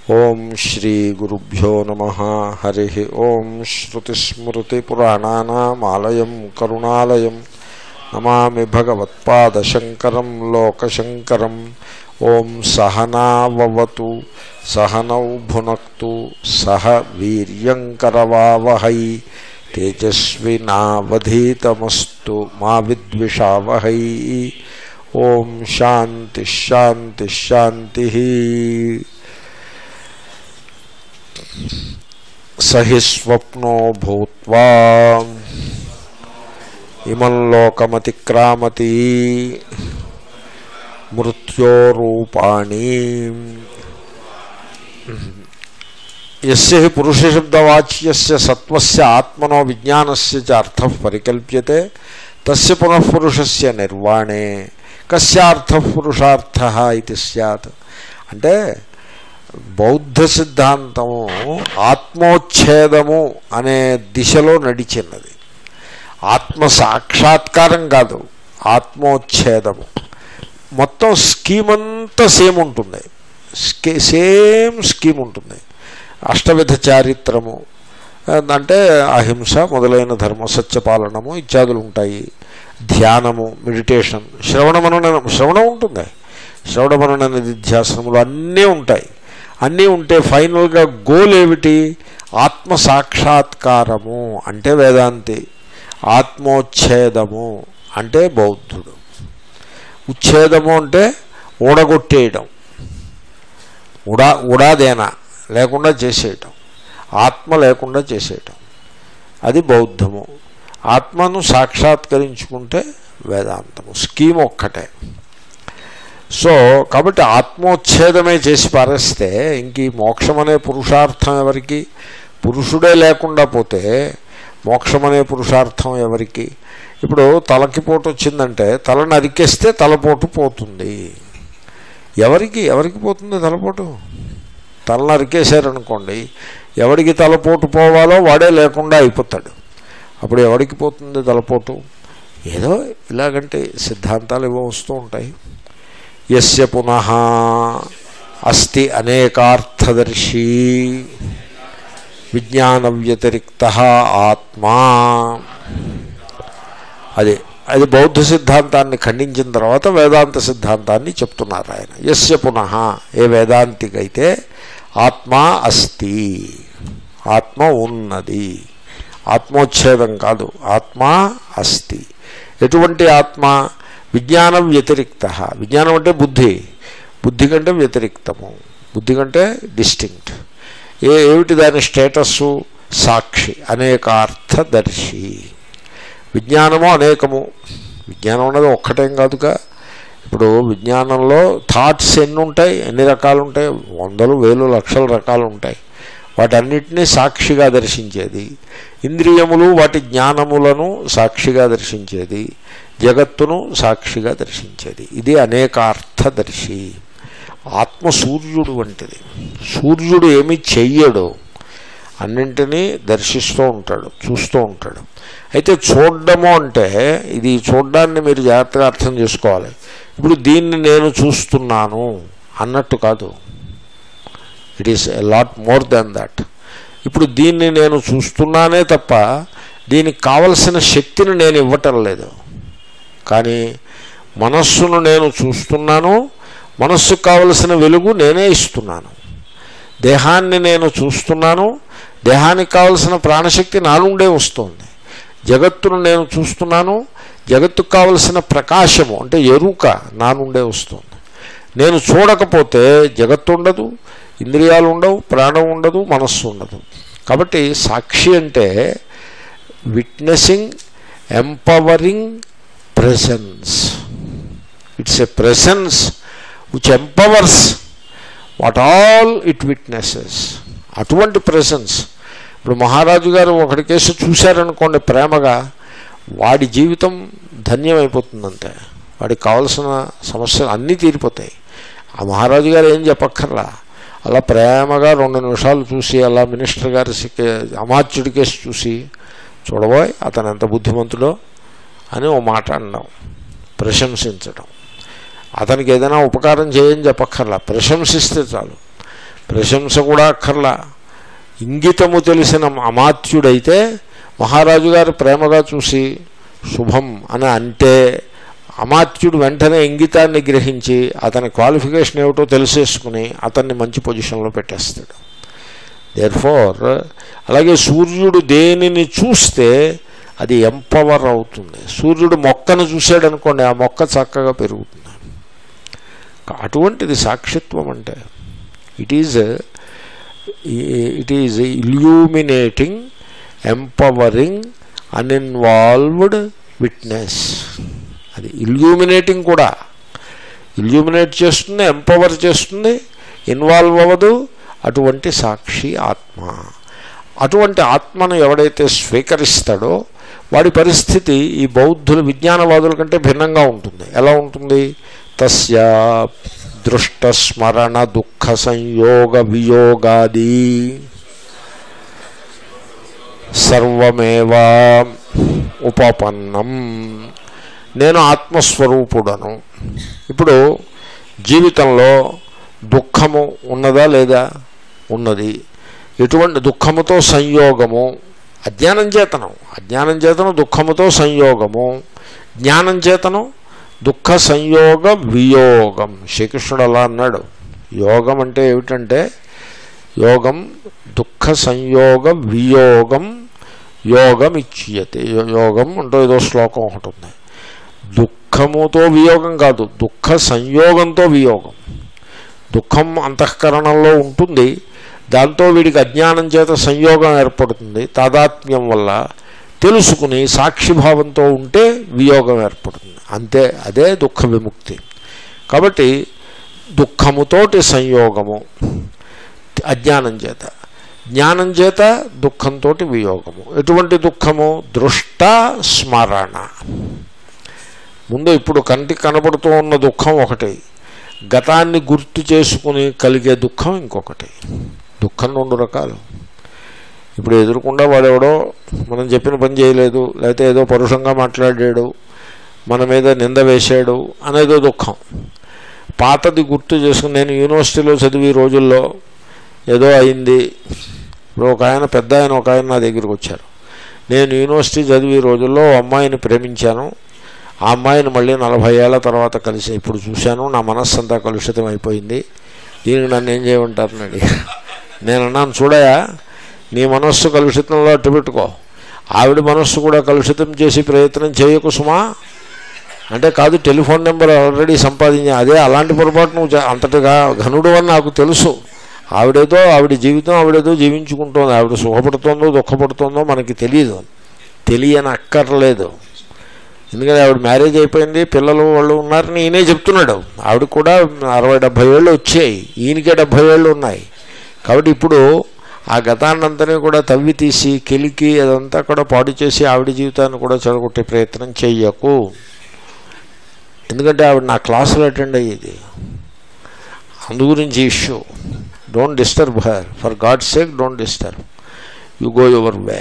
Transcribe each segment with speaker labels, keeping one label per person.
Speaker 1: ఓం శ్రీ గురుభ్యో నమ హరి ఓం శ్రుతిస్మృతిపురాణానామాలయం కరుణాలయం నమామి భగవత్పాదశంకరం లోకశంకరం ఓం సహనావతు సహనౌ భునక్తు సహ వీర్యంకరవావహై తేజస్వినావధీతమస్తు మా విద్విషావహై ఓం శాంతి శాంతి శాంతి సహి స్వప్నో భూత్వా ఇమం లోకమతిక్రామతి మృత్యోరూపాణి ఎస్య హి పురుషశబ్దవాచ్యస్య సత్వస్య ఆత్మనో విజ్ఞానస్య చ అర్థః పరికల్ప్యతే తస్య పునః పురుషస్య నిర్వాణే కస్యార్థః పురుషార్థः ఇది స్యాత్ అంటే బౌద్ధ సిద్ధాంతము ఆత్మోచ్ఛేదము అనే దిశలో నడిచినది ఆత్మ సాక్షాత్కారం కాదు ఆత్మోచ్ఛేదము మొత్తం స్కీమ్ అంతా సేమ్ ఉంటుంది స్కే సేమ్ స్కీమ్ ఉంటుంది అష్టవిధ చారిత్రము అంటే అహింస మొదలైన ధర్మ సత్యపాలనము ఇత్యాదులు ఉంటాయి ధ్యానము మెడిటేషన్ శ్రవణమనన శ్రవణం ఉంటుంది శ్రవణమనన నిధిధ్యాసనములు అన్నీ ఉంటాయి అన్నీ ఉంటే ఫైనల్గా గోల్ ఏమిటి ఆత్మ సాక్షాత్కారము అంటే వేదాంతి ఆత్మోచ్ఛేదము అంటే బౌద్ధుడు ఉచ్ఛేదము అంటే ఊడగొట్టేయడం ఉడా ఉడాదేనా లేకుండా చేసేయటం ఆత్మ లేకుండా చేసేయటం అది బౌద్ధము ఆత్మను సాక్షాత్కరించుకుంటే వేదాంతము స్కీమ్ ఒక్కటే సో కాబట్టి ఆత్మోచ్ఛేదమే చేసి పారేస్తే ఇంక ఈ మోక్షం అనే పురుషార్థం ఎవరికి పురుషుడే లేకుండా పోతే మోక్షం అనే పురుషార్థం ఎవరికి ఇప్పుడు తలకి పోటు వచ్చిందంటే తల నరికేస్తే తలపోటు పోతుంది ఎవరికి ఎవరికి పోతుంది తలపోటు తల నరికేశారనుకోండి ఎవరికి తలపోటు పోవాలో వాడే లేకుండా అయిపోతాడు అప్పుడు ఎవరికి పోతుంది తలపోటు ఏదో ఇలాగంటే సిద్ధాంతాలు ఏవో వస్తూ ఉంటాయి ఎస్య పునః అస్తి అనేకార్థదర్శీ విజ్ఞాన వ్యతిరిక్త ఆత్మా అది అది బౌద్ధ సిద్ధాంతాన్ని ఖండించిన తర్వాత వేదాంత సిద్ధాంతాన్ని చెప్తున్నారు ఆయన ఎస్య పునః ఏ వేదాంతికైతే ఆత్మ అస్తి ఆత్మ ఉన్నది ఆత్మోచ్ఛేదం కాదు ఆత్మ అస్తి ఎటువంటి ఆత్మ విజ్ఞాన వ్యతిరిక్త విజ్ఞానం అంటే బుద్ధి బుద్ధి కంటే వ్యతిరిక్తము బుద్ధి కంటే డిస్టింక్ట్ ఏ ఏమిటి దాని స్టేటస్సు సాక్షి అనేకార్థదర్శి విజ్ఞానము అనేకము విజ్ఞానం అనేది ఒక్కటేం కాదుగా ఇప్పుడు విజ్ఞానంలో థాట్స్ ఎన్ని ఉంటాయి ఎన్ని రకాలు ఉంటాయి వందలు వేలు లక్షల రకాలు ఉంటాయి వాటన్నిటినీ సాక్షిగా దర్శించేది ఇంద్రియములు వాటి జ్ఞానములను సాక్షిగా దర్శించేది జగత్తును సాక్షిగా దర్శించేది ఇది అనేకార్థదర్శి ఆత్మ సూర్యుడు వంటిది సూర్యుడు ఏమి చెయ్యడు అన్నింటినీ దర్శిస్తూ ఉంటాడు చూస్తూ ఉంటాడు అయితే చూడడము అంటే ఇది చూడడాన్ని మీరు జాగ్రత్తగా అర్థం చేసుకోవాలి ఇప్పుడు దీన్ని నేను చూస్తున్నాను అన్నట్టు కాదు it is a lot more than that ఇప్పుడు దీన్ని నేను చూస్తున్నానే తప్ప దీనికి కావలసిన శక్తిని నేను ఇవ్వటం లేదు కానీ మనస్సును నేను చూస్తున్నాను మనస్సుకు కావలసిన వెలుగు నేనే ఇస్తున్నాను దేహాన్ని నేను చూస్తున్నాను దేహానికి కావలసిన ప్రాణశక్తి నా నుండే వస్తుంది జగత్తును నేను చూస్తున్నాను జగత్తుకు కావలసిన ప్రకాశము అంటే ఎరుక నా నుండే వస్తుంది నేను చూడకపోతే జగత్తు ఉండదు ఇంద్రియాలు ఉండవు ప్రాణం ఉండదు మనస్సు ఉండదు కాబట్టి సాక్షి అంటే witnessing empowering presence it's a presence which empowers what all it witnesses అటువంటి ప్రెసెన్స్ ఇప్పుడు మహారాజు గారు ఒకటి కేసు చూశారనుకోండి ప్రేమగా వాడి జీవితం ధన్యమైపోతుందంతే వాడికి కావలసిన సమస్యలు అన్నీ తీరిపోతాయి ఆ మహారాజు గారు ఏం చెప్పక్కర్లా అలా ప్రేమగా రెండు నిమిషాలు చూసి అలా మినిస్టర్ గారి అమాత్యుడి కేసు చూసి చూడబోయ్ అతను ఎంత బుద్ధిమంతుడో అని ఓ మాట అనడం ప్రశంసించడం అతనికి ఏదైనా ఉపకారం చేయని చెప్పక్కర్లా ప్రశంసిస్తే చాలు ప్రశంస కూడా అక్కర్లా ఇంగితము తెలిసిన అమాత్యుడైతే మహారాజు గారు ప్రేమగా చూసి శుభం అని అంటే అమాత్యుడు వెంటనే ఇంగితాన్ని గ్రహించి అతని క్వాలిఫికేషన్ ఏమిటో తెలిసేసుకుని అతన్ని మంచి పొజిషన్లో పెట్టేస్తాడు దేర్ ఫోర్ అలాగే సూర్యుడు దేనిని చూస్తే అది ఎంపవర్ అవుతుంది సూర్యుడు మొక్కను చూశాడు అనుకోండి ఆ మొక్క చక్కగా పెరుగుతుంది అటువంటిది సాక్షిత్వం అంటే it is it is illuminating empowering uninvolved witness అది ఇల్యూమినేటింగ్ కూడా ఇల్యూమినేట్ చేస్తుంది ఎంపవర్ చేస్తుంది ఇన్వాల్వ్ అవ్వదు అటువంటి సాక్షి ఆత్మ అటువంటి ఆత్మను ఎవడైతే స్వీకరిస్తాడో వాడి పరిస్థితి ఈ బౌద్ధుల విజ్ఞానవాదుల కంటే భిన్నంగా ఉంటుంది ఎలా ఉంటుంది తస్య దృష్ట స్మరణ దుఃఖ సంయోగ వియోగాది సర్వమేవా ఉపపన్నం నేను ఆత్మస్వరూపుడను ఇప్పుడు జీవితంలో దుఃఖము ఉన్నదా లేదా ఉన్నది ఎటువంటి దుఃఖముతో సంయోగము అజ్ఞానం చేతనం అజ్ఞానం చేతనం దుఃఖముతో సంయోగము జ్ఞానం చేతనం దుఃఖ సంయోగ వియోగం శ్రీకృష్ణుడు అలా అన్నాడు యోగం అంటే ఏమిటంటే యోగం దుఃఖ సంయోగ వియోగం యోగం ఇచ్యతే యోగం అంటూ ఏదో శ్లోకం ఒకటి ఉంది దుఃఖముతో వియోగం కాదు దుఃఖ సంయోగంతో వియోగం దుఃఖం అంతఃకరణంలో ఉంటుంది దాంతో వీడికి అజ్ఞానం చేత సంయోగం ఏర్పడుతుంది తాదాత్మ్యం వల్ల తెలుసుకుని సాక్షిభావంతో ఉంటే వియోగం ఏర్పడుతుంది అంతే అదే దుఃఖ విముక్తి కాబట్టి దుఃఖముతోటి సంయోగము అజ్ఞానం చేత జ్ఞానం చేత దుఃఖంతో వియోగము ఎటువంటి దుఃఖము దృష్ట స్మరణ ముందు ఇప్పుడు కంటికి కనబడుతూ ఉన్న దుఃఖం ఒకటి గతాన్ని గుర్తు చేసుకుని కలిగే దుఃఖం ఇంకొకటి దుఃఖం రెండు రకాలు ఇప్పుడు ఎదురుకుండా వాడెవడో మనం చెప్పిన పని చేయలేదు లేకపోతే ఏదో పరుషంగా మాట్లాడాడు మన మీద నింద వేశాడు అనేదో దుఃఖం పాతది గుర్తు చేసుకుని నేను యూనివర్సిటీలో చదివి రోజుల్లో ఏదో అయింది ఇప్పుడు ఒక ఆయన పెద్ద ఆయన ఒక ఆయన నా దగ్గరికి వచ్చారు నేను యూనివర్సిటీ చదివి రోజుల్లో ఓ అమ్మాయిని ప్రేమించాను ఆ అమ్మాయిని మళ్ళీ నలభై ఏళ్ల తర్వాత కలిసి ఇప్పుడు చూశాను నా మనస్సు అంతా కలుషితం అయిపోయింది దీనికి నన్ను ఏం చేయమంటారని అడిగా నేను అన్నాను చూడయా నీ మనస్సు కలుషితంలో అట్టు పెట్టుకో ఆవిడ మనస్సు కూడా కలుషితం చేసి ప్రయత్నం చేయకు సుమా అంటే కాదు టెలిఫోన్ నెంబర్ ఆల్రెడీ సంపాదించా అదే అలాంటి పొరపాటు నువ్వు చే- అంతటిగా ఘనుడు అని నాకు తెలుసు ఆవిడేదో ఆవిడ జీవితం ఆవిడేదో జీవించుకుంటోంది ఆవిడ సుఖపడుతోందో దుఃఖపడుతోందో మనకి తెలియదు తెలియని అక్కర్లేదు ఎందుకంటే ఆవిడ మ్యారేజ్ అయిపోయింది పిల్లలు వాళ్ళు ఉన్నారని ఈయనే చెప్తున్నాడు ఆవిడ కూడా అరవై డెబ్భై ఏళ్ళు వచ్చాయి ఈయనకే డెబ్భై ఏళ్ళు ఉన్నాయి కాబట్టి ఇప్పుడు ఆ గతాన్నంతని కూడా తవ్వి తీసి కెలికి అదంతా కూడా పాడు చేసి ఆవిడ జీవితాన్ని కూడా చెడగొట్టే ప్రయత్నం చెయ్యకు ఎందుకంటే ఆవిడ నా క్లాసులు అటెండ్ అయ్యేది అందు గురించి issue don't disturb her for God sake don't disturb you go your way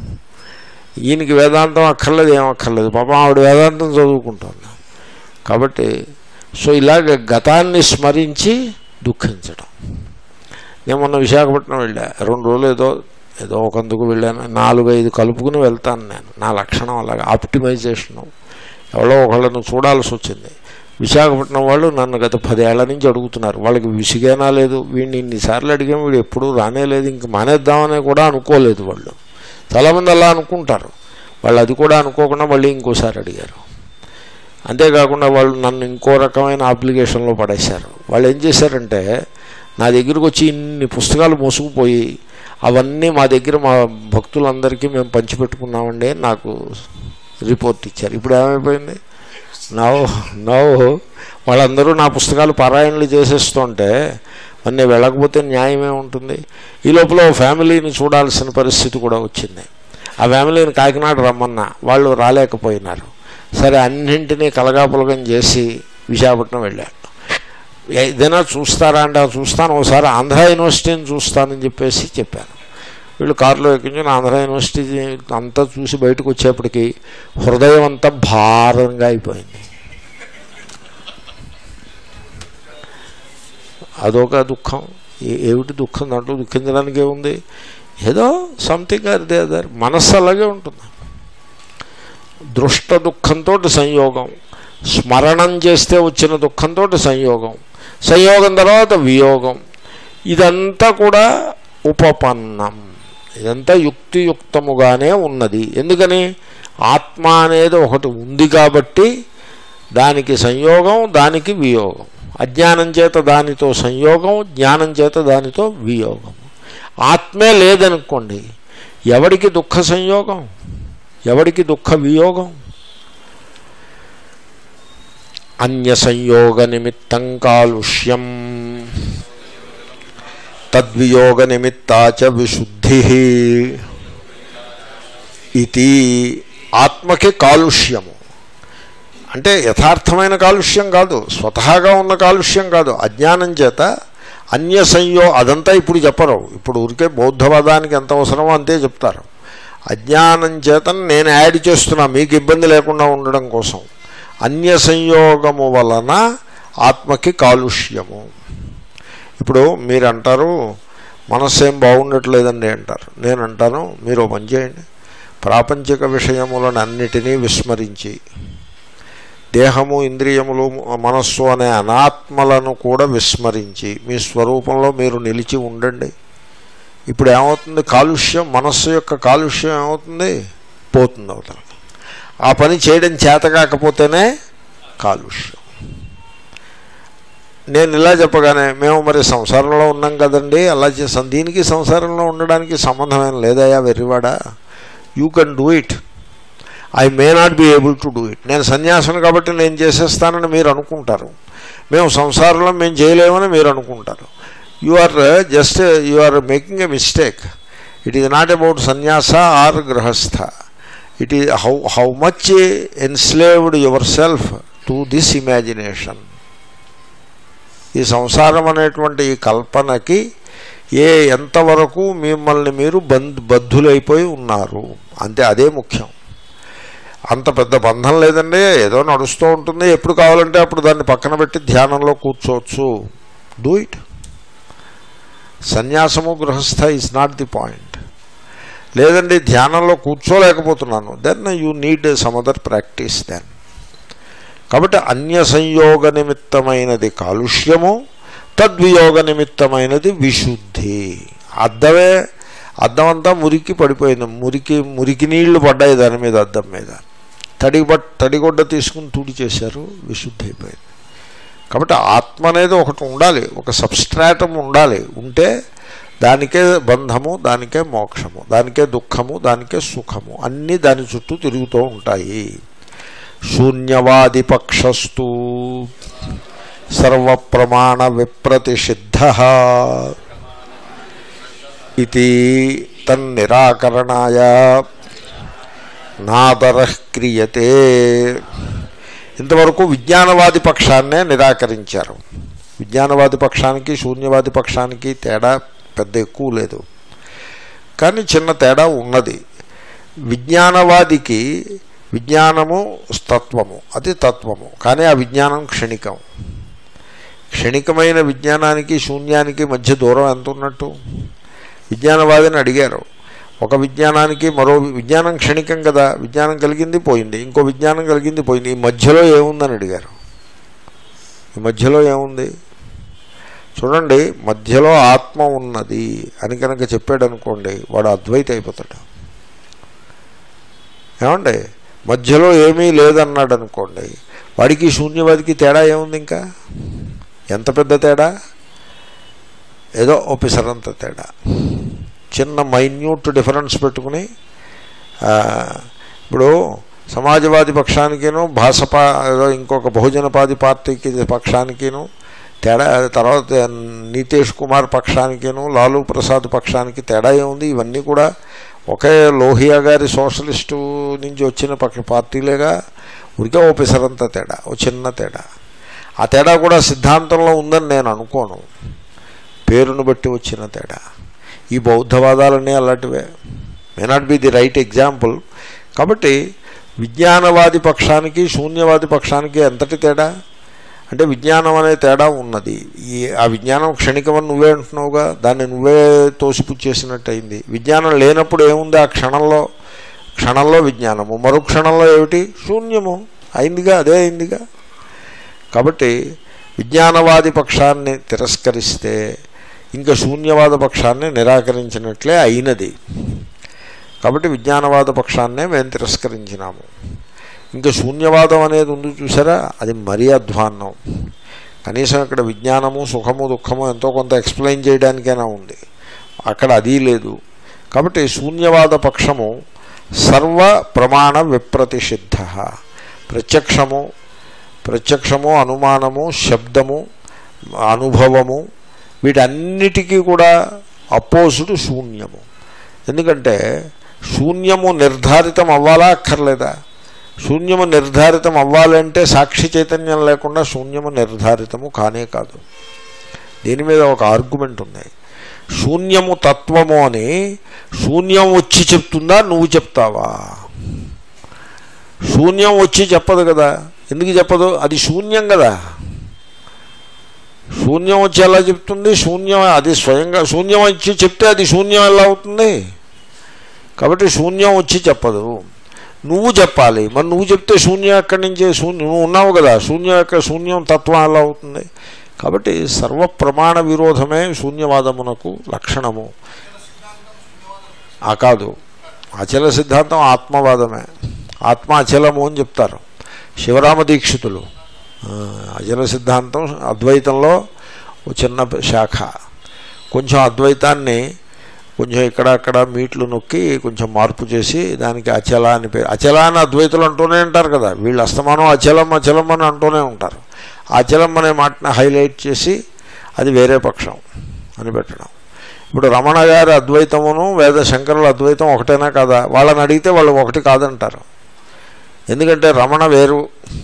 Speaker 1: ఈయనకి వేదాంతం అక్కర్లేదు ఏం అక్కర్లేదు పాపం ఆవిడ వేదాంతం చదువుకుంటుంది కాబట్టి సో ఇలాగ గతాన్ని స్మరించి దుఃఖించడం నేను మొన్న విశాఖపట్నం వెళ్ళా రెండు రోజులు ఏదో ఏదో ఒకందుకు వెళ్ళాను నాలుగు ఐదు కలుపుకుని వెళ్తాను నేను నా లక్షణం అలాగా ఆప్టిమైజేషను ఎవరో ఒకళ్ళను చూడాల్సి వచ్చింది విశాఖపట్నం వాళ్ళు నన్ను గత పదేళ్ల నుంచి అడుగుతున్నారు వాళ్ళకి విసిగేనా లేదు వీడిని ఇన్నిసార్లు అడిగాం వీడు ఎప్పుడూ రానే లేదు ఇంక మానేద్దామని కూడా అనుకోలేదు వాళ్ళు చాలామంది అలా అనుకుంటారు వాళ్ళు అది కూడా అనుకోకుండా మళ్ళీ ఇంకోసారి అడిగారు అంతేకాకుండా వాళ్ళు నన్ను ఇంకో రకమైన అప్లికేషన్లో పడేశారు వాళ్ళు ఏం చేశారంటే నా దగ్గరకు వచ్చి ఇన్ని పుస్తకాలు మోసుకుపోయి అవన్నీ మా దగ్గర మా భక్తులందరికీ మేము పంచిపెట్టుకున్నామండి అని నాకు రిపోర్ట్ ఇచ్చారు ఇప్పుడు ఏమైపోయింది నవ్వు నవ్వు వాళ్ళందరూ నా పుస్తకాలు పారాయణలు చేసేస్తుంటే మరి నేను వెళ్ళకపోతే న్యాయమే ఉంటుంది ఈ లోపల ఓ ఫ్యామిలీని చూడాల్సిన పరిస్థితి కూడా వచ్చింది ఆ ఫ్యామిలీని కాకినాడ రమ్మన్నా వాళ్ళు రాలేకపోయినారు సరే అన్నింటినీ కలగాపులగం చేసి విశాఖపట్నం వెళ్ళాను ఏదైనా చూస్తారా అంటే "ఆ, చూస్తాను ఒకసారి ఆంధ్ర యూనివర్సిటీని చూస్తానని చెప్పేసి చెప్పాను వీళ్ళు కారులో ఎక్కించుని ఆంధ్ర యూనివర్సిటీ అంతా చూసి బయటకు వచ్చేప్పటికి హృదయం అంతా భారంగా అయిపోయింది అదొక దుఃఖం ఏ- ఏమిటి దుఃఖం దాంట్లో దుఃఖించడానికి ఏముంది ఏదో సంథింగ్ ఆర్ దే అదర్ మనస్సు అలాగే ఉంటుంది దృష్ట దుఃఖంతో సంయోగం స్మరణం చేస్తే వచ్చిన దుఃఖంతో సంయోగం సంయోగం తర్వాత వియోగం ఇదంతా కూడా ఉపపన్నం ఇదంతా యుక్తియుక్తముగానే ఉన్నది ఎందుకని ఆత్మ అనేది ఒకటి ఉంది కాబట్టి దానికి సంయోగం దానికి వియోగం అజ్ఞానం చేత దానితో సంయోగం జ్ఞానం చేత దానితో వియోగం ఆత్మే లేదనుకోండి ఎవడికి దుఃఖ సంయోగం ఎవడికి దుఃఖ వియోగం అన్య సంయోగ నిమిత్తం కాలుష్యం తద్వియోగ నిమిత్తాచ విశుద్ధి ఇది ఆత్మకి కాలుష్యము అంటే యథార్థమైన కాలుష్యం కాదు స్వతహాగా ఉన్న కాలుష్యం కాదు అజ్ఞానం చేత అన్య సంయో అదంతా ఇప్పుడు చెప్పరు ఇప్పుడు ఊరికే బౌద్ధవాదానికి ఎంత అవసరమో అంతే చెప్తారు అజ్ఞానం చేత నేను యాడ్ చేస్తున్నా మీకు ఇబ్బంది లేకుండా ఉండడం కోసం అన్య సంయోగము వలన ఆత్మకి కాలుష్యము ఇప్పుడు మీరు అంటారు మనస్సు ఏం బాగుండట్లేదండి అంటారు నేను అంటాను మీరు ఓ పని చేయండి ప్రాపంచిక విషయములను అన్నిటినీ విస్మరించి దేహము ఇంద్రియములు మనస్సు అనే అనాత్మలను కూడా విస్మరించి మీ స్వరూపంలో మీరు నిలిచి ఉండండి ఇప్పుడు ఏమవుతుంది కాలుష్యం మనస్సు యొక్క కాలుష్యం ఏమవుతుంది పోతుంది అవతల ఆ పని చేయడం చేత కాకపోతేనే కాలుష్యం నేను ఇలా చెప్పగానే మేము మరి సంసారంలో ఉన్నాం కదండి అలా చేసాం దీనికి సంసారంలో ఉండడానికి సంబంధమేం లేదయా వెర్రివాడా you can do it I may not be able to do it నేను సన్యాసం కాబట్టి నేను చేసేస్తానని మీరు అనుకుంటారు మేము సంసారంలో మేము చేయలేమని మీరు అనుకుంటారు you are just you are making a mistake it is not about సన్యాస ఆర్ గృహస్థ ఇట్ ఈ how how much enslaved yourself to this imagination ఈ సంసారం అనేటువంటి ఈ కల్పనకి ఏ ఎంతవరకు మిమ్మల్ని మీరు బంధ్ బద్ధులైపోయి ఉన్నారు అంతే అదే ముఖ్యం అంత పెద్ద బంధం లేదండి ఏదో నడుస్తూ ఉంటుంది ఎప్పుడు కావాలంటే అప్పుడు దాన్ని పక్కన పెట్టి ధ్యానంలో కూర్చోవచ్చు డూ ఇట్ సన్యాసము గృహస్థ ఈజ్ నాట్ ది పాయింట్ లేదండి ధ్యానంలో కూర్చోలేకపోతున్నాను then you need some other practice then కాబట్టి అన్య సంయోగ నిమిత్తమైనది కాలుష్యము తద్వియోగ నిమిత్తమైనది విశుద్ధి అద్దమే అద్దం అంతా మురికి పడిపోయింది మురికి మురికి నీళ్లు పడ్డాయి దాని మీద అద్దం మీద తడి బట్ తడిగొడ్డ తీసుకుని తుడి చేశారు విశుద్ధి అయిపోయింది కాబట్టి ఆత్మ అనేది ఒకటి ఉండాలి ఒక సబ్స్ట్రాటం ఉండాలి ఉంటే దానికే బంధము దానికే మోక్షము దానికే దుఃఖము దానికే సుఖము అన్నీ దాని చుట్టూ తిరుగుతూ ఉంటాయి శూన్యవాది పక్షస్తు సర్వప్రమాణ విప్రతిషిద్ధ ఇది తన్నిరాకరణాయ నాదర క్రియతే ఇంతవరకు విజ్ఞానవాది పక్షాన్నే నిరాకరించారు విజ్ఞానవాది పక్షానికి శూన్యవాది పక్షానికి తేడా పెద్ద ఎక్కువ లేదు కానీ చిన్న తేడా ఉన్నది విజ్ఞానవాదికి విజ్ఞానము తత్వము అది తత్వము కానీ ఆ విజ్ఞానం క్షణికం క్షణికమైన విజ్ఞానానికి శూన్యానికి మధ్య దూరం ఎంత ఉన్నట్టు విజ్ఞానవాదిని అడిగారు ఒక విజ్ఞానానికి మరో విజ్ఞానం క్షణికం కదా విజ్ఞానం కలిగింది పోయింది ఇంకో విజ్ఞానం కలిగింది పోయింది ఈ మధ్యలో ఏముందని అడిగారు ఈ మధ్యలో ఏముంది చూడండి మధ్యలో ఆత్మ ఉన్నది అని కనుక చెప్పాడు అనుకోండి వాడు అద్వైత అయిపోతాడు ఏమండి మధ్యలో ఏమీ లేదన్నాడు అనుకోండి వాడికి శూన్యవాదికి తేడా ఏముంది ఇంకా ఎంత పెద్ద తేడా ఏదో ఓపిసరంత తేడా చిన్న మైన్యూట్ డిఫరెన్స్ పెట్టుకుని ఆ, ఇప్పుడు సమాజవాది పక్షానికిను భాసపా ఏదో ఇంకొక బహుజనపాది పార్టీకి పక్షానికిను తేడా తర్వాత నితీష్ కుమార్ పక్షానికిను లాలూ ప్రసాద్ పక్షానికి తేడా ఏముంది ఇవన్నీ కూడా ఒకే లోహియా గారి సోషలిస్టు నుంచి వచ్చిన పక్ష పార్టీలేగా ఉరికే ఓ పిసరంత తేడా ఓ చిన్న తేడా ఆ తేడా కూడా సిద్ధాంతంలో ఉందని నేను అనుకోను పేరును బట్టి వచ్చిన తేడా ఈ బౌద్ధవాదాలన్నీ అలాంటివే may not be the right example కాబట్టి విజ్ఞానవాది పక్షానికి శూన్యవాది పక్షానికి ఎంతటి తేడా అంటే విజ్ఞానం అనే తేడా ఉన్నది ఈ ఆ విజ్ఞానం క్షణికమని నువ్వే అంటున్నావుగా దాన్ని నువ్వే తోసిపుచ్చేసినట్టు అయింది విజ్ఞానం లేనప్పుడు ఏముంది ఆ క్షణంలో క్షణంలో విజ్ఞానము మరో క్షణంలో ఏమిటి శూన్యము అయిందిగా అదే అయిందిగా కాబట్టి విజ్ఞానవాది పక్షాన్ని తిరస్కరిస్తే ఇంకా శూన్యవాద పక్షాన్ని నిరాకరించినట్లే అయినది కాబట్టి విజ్ఞానవాద పక్షాన్నే మేము తిరస్కరించినాము ఇంకా శూన్యవాదం అనేది ఉంది చూసారా అది మరీ అధ్వాన్నం కనీసం ఇక్కడ విజ్ఞానము సుఖము దుఃఖము ఎంతో కొంత ఎక్స్ప్లెయిన్ చేయడానికైనా ఉంది అక్కడ అది లేదు కాబట్టి శూన్యవాద పక్షము సర్వ ప్రమాణ విప్రతిషిద్ధ ప్రత్యక్షము ప్రత్యక్షము అనుమానము శబ్దము అనుభవము వీటన్నిటికీ కూడా అపోజిట్ శూన్యము ఎందుకంటే శూన్యము నిర్ధారితం అవ్వాలా అక్కర్లేదా శూన్యము నిర్ధారితం అవ్వాలంటే సాక్షి చైతన్యం లేకుండా శూన్యము నిర్ధారితము కానే కాదు దీని మీద ఒక ఆర్గ్యుమెంట్ ఉంది శూన్యము తత్వము అని శూన్యం వచ్చి చెప్తుందా నువ్వు చెప్తావా శూన్యం వచ్చి చెప్పదు కదా ఎందుకు చెప్పదు అది శూన్యం కదా శూన్యం వచ్చి ఎలా చెప్తుంది శూన్యం అది స్వయంగా శూన్యం వచ్చి చెప్తే అది శూన్యం ఎలా అవుతుంది కాబట్టి శూన్యం వచ్చి చెప్పదు నువ్వు చెప్పాలి మరి నువ్వు చెప్తే శూన్యం ఎక్కడి నుంచి శూన్యం నువ్వు ఉన్నావు కదా శూన్యం యొక్క శూన్యం తత్వం ఎలా అవుతుంది కాబట్టి సర్వ ప్రమాణ విరోధమే శూన్యవాదమునకు లక్షణము ఆ కాదు అచల సిద్ధాంతం ఆత్మవాదమే ఆత్మ అచలము అని చెప్తారు శివరామ దీక్షితులు ఆ, అచల సిద్ధాంతం అద్వైతంలో ఒక చిన్న శాఖ కొంచెం అద్వైతాన్ని కొంచెం ఇక్కడ అక్కడ మీట్లు నొక్కి కొంచెం మార్పు చేసి దానికి అచల అని పేరు అచల అని అద్వైతులు అంటూనే ఉంటారు కదా వీళ్ళు అస్తమానం అచలం అచలం అని అంటూనే ఉంటారు అచలం అనే మాటను హైలైట్ చేసి అది వేరే పక్షం అని పెట్టడం ఇప్పుడు రమణ గారి అద్వైతమును వేద శంకరుల అద్వైతం ఒకటేనా కాదా వాళ్ళని అడిగితే వాళ్ళు ఒకటి కాదంటారు ఎందుకంటే రమణ వేరు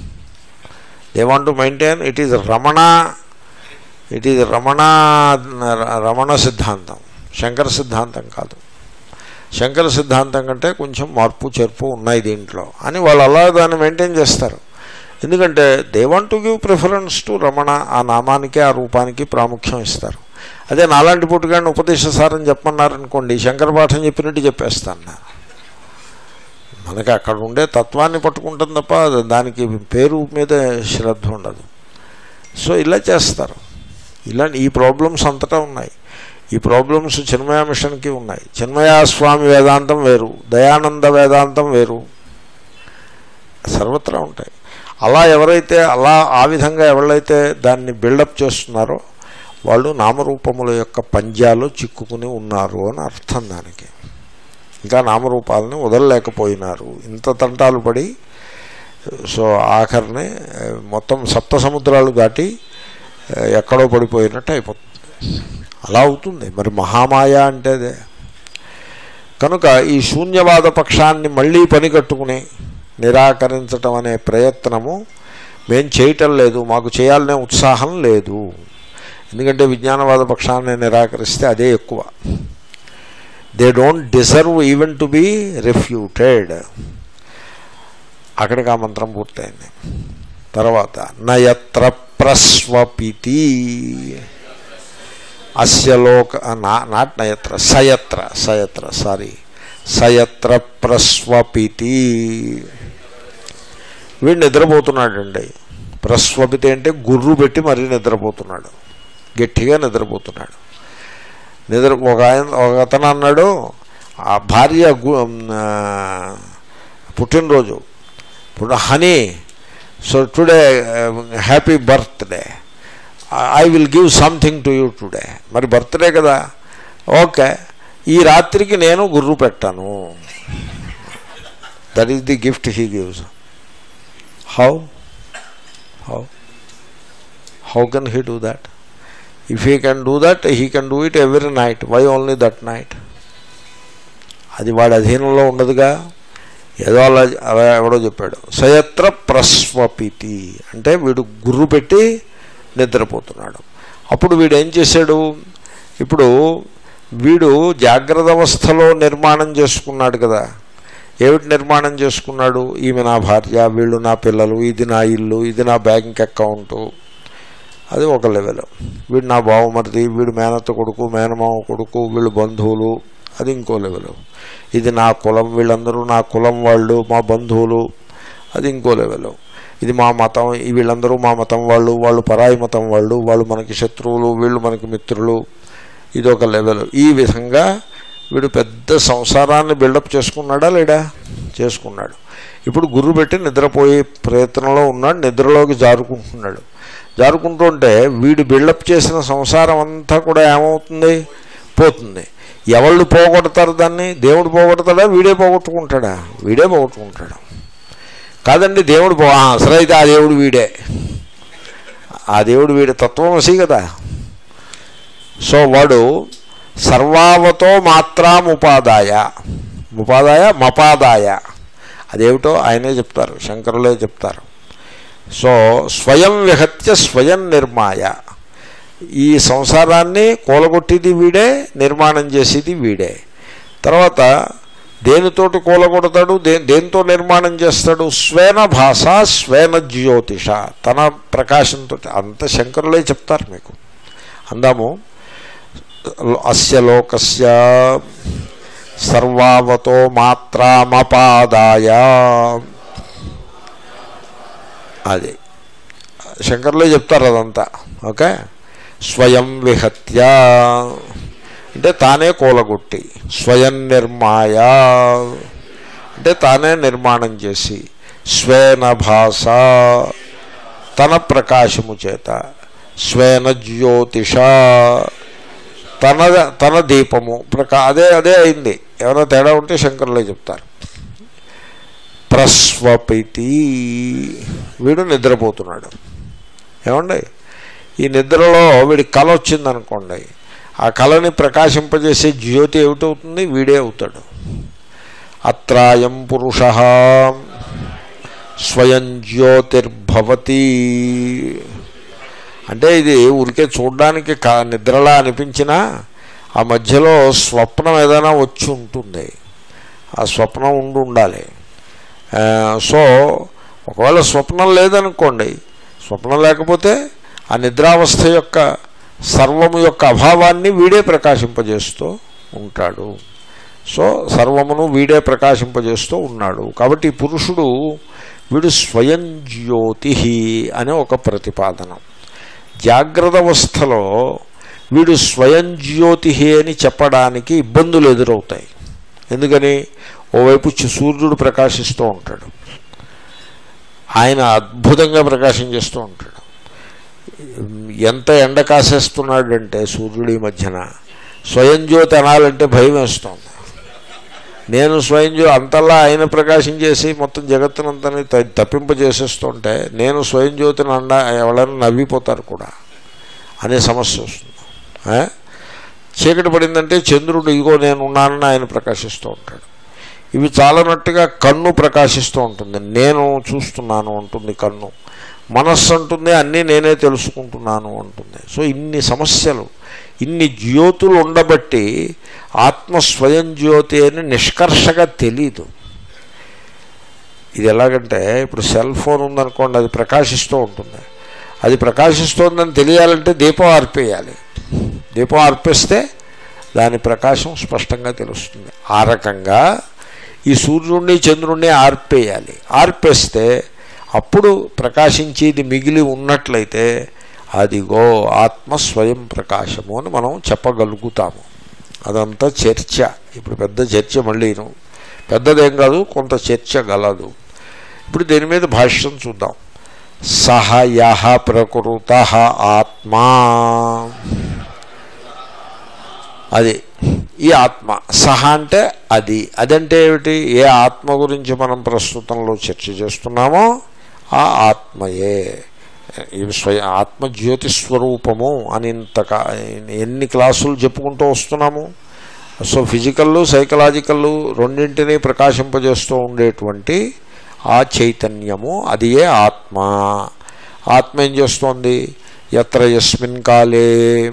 Speaker 1: they want to maintain it is Ramana it is Ramana Ramana సిద్ధాంతం శంకర సిద్ధాంతం కాదు శంకర సిద్ధాంతం కంటే కొంచెం మార్పు చేర్పు ఉన్నాయి దీంట్లో అని వాళ్ళు అలా దాన్ని మెయింటైన్ చేస్తారు ఎందుకంటే they want to give preference to Ramana ఆ నామానికి ఆ రూపానికి ప్రాముఖ్యం ఇస్తారు అదే నాలాంటి పుట్టుగాడిని ఉపదేశసారం చెప్పమన్నారనుకోండి శంకర పాఠం చెప్పినట్టు చెప్పేస్తాను నేను మనకి అక్కడ ఉండే తత్వాన్ని పట్టుకుంటాం తప్ప దానికి పేరు మీద శ్రద్ధ ఉండదు సో ఇలా చేస్తారు ఇలా ఈ ప్రాబ్లమ్స్ అంతటా ఉన్నాయి ఈ ప్రాబ్లమ్స్ చిన్మయ మిషన్కి ఉన్నాయి చిన్మయ స్వామి వేదాంతం వేరు దయానంద వేదాంతం వేరు సర్వత్రా ఉంటాయి అలా ఎవరైతే అలా ఆ విధంగా ఎవరైతే దాన్ని బిల్డప్ చేస్తున్నారో వాళ్ళు నామరూపముల యొక్క పంజాలో చిక్కుకుని ఉన్నారు అని అర్థం దానికి ఇంకా నామరూపాలని వదలలేకపోయినారు ఇంత తంటాలు పడి సో ఆఖరిని ఆ, మొత్తం సప్త సముద్రాలు దాటి ఆ, ఎక్కడో పడిపోయినట్టు అయిపోతుంది అలా అవుతుంది మరి మహామాయ అంటే అదే కనుక ఈ శూన్యవాద పక్షాన్ని మళ్ళీ పని కట్టుకుని నిరాకరించటం అనే ప్రయత్నము మేం చేయటం లేదు మాకు చేయాలనే ఉత్సాహం లేదు ఎందుకంటే విజ్ఞానవాద పక్షాన్ని నిరాకరిస్తే అదే ఎక్కువ they don't deserve even to be refuted అక్కడికి ఆ మంత్రం పూర్తయింది తర్వాత నయత్ర ప్రస్వపితి అస్య లోక నా- నాట్ నయత్ర సయత్ర సయత్ర సారీ సయత్ర ప్రస్వపితి వీడు నిద్రపోతున్నాడండి ప్రస్వపితి అంటే గుర్రు పెట్టి మరీ నిద్రపోతున్నాడు గట్టిగా నిద్రపోతున్నాడు నిద్ర ఒక ఆయన ఒక అతను అన్నాడు ఆ భార్య గు- ఆ, పుట్టినరోజు ఇప్పుడు honey so today happy birthday I will give something to you today మరి బర్త్డే కదా ఓకే ఈ రాత్రికి నేను గుర్రు పెట్టాను that is the gift he gives how how how can he do that if he can do that he can do it every night why only that night అది వాడి అధీనంలో ఉండదుగా ఏదో అలా అలా ఎవడో చెప్పాడు సయత్ర ప్రస్వపితి అంటే వీడు గుర్రు పెట్టి నిద్రపోతున్నాడు అప్పుడు వీడు ఏం చేశాడు ఇప్పుడు వీడు జాగ్రత్త అవస్థలో నిర్మాణం చేసుకున్నాడు కదా ఏమిటి నిర్మాణం చేసుకున్నాడు ఈమె నా భార్య వీళ్ళు నా పిల్లలు ఇది నా ఇల్లు ఇది నా బ్యాంక్ అకౌంటు అది ఒక లెవెల్ వీడు నా బావమరిది వీడు మేనత్త కొడుకు మేనమావ కొడుకు వీళ్ళు బంధువులు అది ఇంకో లెవెల్ ఇది నా కులం వీళ్ళందరూ నా కులం వాళ్ళు మా బంధువులు అది ఇంకో లెవెల్ ఇది మా మతం ఈ వీళ్ళందరూ మా మతం వాళ్ళు వాళ్ళు పరాయి మతం వాళ్ళు వాళ్ళు మనకి శత్రువులు వీళ్ళు మనకి మిత్రులు ఇది ఒక లెవెల్ ఈ విధంగా వీడు పెద్ద సంసారాన్ని బిల్డప్ చేసుకున్నాడా లేడా చేసుకున్నాడు ఇప్పుడు గుర్రు పెట్టి నిద్రపోయే ప్రయత్నంలో ఉన్నాడు నిద్రలోకి జారుకుంటున్నాడు జారుకుంటుంటే వీడు బిల్డప్ చేసిన సంసారం అంతా కూడా ఏమవుతుంది పోతుంది ఎవళ్ళు పోగొడతారు దాన్ని దేవుడు పోగొడతాడా వీడే పోగొట్టుకుంటాడా వీడే పోగొట్టుకుంటాడు కాదండి దేవుడు పో ఆ, అసలు అయితే ఆ దేవుడు వీడే ఆ దేవుడు వీడే తత్వమసి కదా సో వాడు సర్వావతో మాత్రాముపాదాయ ఉపాదాయ మపాదాయ అదేమిటో ఆయనే చెప్తారు శంకరులే చెప్తారు సో స్వయం విహత్య స్వయం నిర్మాయ ఈ సంసారాన్ని కూలగొట్టేది వీడే నిర్మాణం చేసేది వీడే తర్వాత దేనితోటి కూలగొడతాడు దే దేంతో నిర్మాణం చేస్తాడు స్వేన భాష స్వేన జ్యోతిష తన ప్రకాశంతో అంత శంకరులే చెప్తారు మీకు అందాము అస్య లోకస్య సర్వావతో మాత్రామపాదాయ అది శంకర్లే చెప్తారు అదంతా ఓకే స్వయం విహత్య అంటే తానే కూలగొట్టి స్వయం నిర్మాయ అంటే తానే నిర్మాణం చేసి స్వేన భాష తన ప్రకాశము చేత స్వేన జ్యోతిష తన తన దీపము ప్రకా అదే అదే అయింది ఎవరో తేడా ఉంటే శంకరులే చెప్తారు ప్రస్వపితి వీడు నిద్రపోతున్నాడు ఏమండి ఈ నిద్రలో వీడి కళ వచ్చిందనుకోండి ఆ కళని ప్రకాశింపజేసే జ్యోతి ఏమిటవుతుంది వీడే అవుతాడు అత్రాయం పురుష స్వయం జ్యోతిర్భవతి అంటే ఇది ఊరికే చూడడానికి క నిద్రలా అనిపించినా ఆ మధ్యలో స్వప్నం ఏదైనా వచ్చి ఉంటుంది ఆ స్వప్నం ఉండి ఉండాలి ఆ, సో ఒకవేళ స్వప్నం లేదనుకోండి స్వప్నం లేకపోతే ఆ నిద్రావస్థ యొక్క సర్వము యొక్క అభావాన్ని వీడే ప్రకాశింపజేస్తూ ఉంటాడు సో సర్వమును వీడే ప్రకాశింపజేస్తూ ఉన్నాడు కాబట్టి ఈ పురుషుడు వీడు స్వయం జ్యోతి అనే ఒక ప్రతిపాదన జాగ్రత్త అవస్థలో వీడు స్వయం జ్యోతి అని చెప్పడానికి ఇబ్బందులు ఎదురవుతాయి ఎందుకని ఓవైపు చి- సూర్యుడు ప్రకాశిస్తూ ఉంటాడు ఆయన అద్భుతంగా ప్రకాశం చేస్తూ ఉంటాడు ఎంత ఎండ కాసేస్తున్నాడంటే సూర్యుడి మధ్యన స్వయం జ్యోతి అనాలంటే భయం వేస్తోంది నేను స్వయం జ్యో అంతలా ఆయన ప్రకాశం చేసి మొత్తం జగత్తునంతని త- తప్పింపజేసేస్తుంటే నేను స్వయం జ్యోతిని అండ ఎవరైనా నవ్విపోతారు కూడా అనే సమస్య వస్తుంది ఆ? చీకటి పడిందంటే చంద్రుడు ఇగో నేను ఉన్నానని ఆయన ప్రకాశిస్తూ ఉంటాడు ఇవి చాలనట్టుగా కన్ను ప్రకాశిస్తూ ఉంటుంది నేను చూస్తున్నాను అంటుంది కన్ను మనస్సు అంటుంది అన్నీ నేనే తెలుసుకుంటున్నాను అంటుంది సో ఇన్ని సమస్యలు ఇన్ని జ్యోతులు ఉండబట్టి ఆత్మ స్వయం జ్యోతి అని నిష్కర్షగా తెలీదు ఇది ఎలాగంటే ఇప్పుడు సెల్ ఫోన్ ఉందనుకోండి అది ప్రకాశిస్తూ ఉంటుంది అది ప్రకాశిస్తోందని తెలియాలంటే దీపం ఆర్పేయాలి దీపం ఆర్పేస్తే దాని ప్రకాశం స్పష్టంగా తెలుస్తుంది ఆ రకంగా ఈ సూర్యుడిని చంద్రుణ్ణి ఆర్పేయాలి ఆర్పేస్తే అప్పుడు ప్రకాశించేది మిగిలి ఉన్నట్లయితే అదిగో ఆత్మ స్వయం ప్రకాశము అని మనం చెప్పగలుగుతాము అదంతా చర్చ ఇప్పుడు పెద్ద చర్చ మళ్ళీను పెద్దదేం కాదు కొంత చర్చ గలదు ఇప్పుడు దీని మీద భాష్యం చూద్దాం సహ యహ ప్రకృత ఆత్మా అది ఈ ఆత్మ సహ అంటే అది అదంటే ఏమిటి ఏ ఆత్మ గురించి మనం ప్రస్తుతంలో చర్చ చేస్తున్నామో ఆ ఆత్మయే ఇవి స్వయ ఆత్మ జ్యోతి స్వరూపము అని ఇంతక ఎన్ని క్లాసులు చెప్పుకుంటూ వస్తున్నాము సో ఫిజికల్ సైకలాజికల్ రెండింటినీ ప్రకాశింపజేస్తూ ఉండేటువంటి ఆ చైతన్యము అది ఏ ఆత్మ ఆత్మ ఏం చేస్తోంది ఎత్ర యస్మిన్ కాలే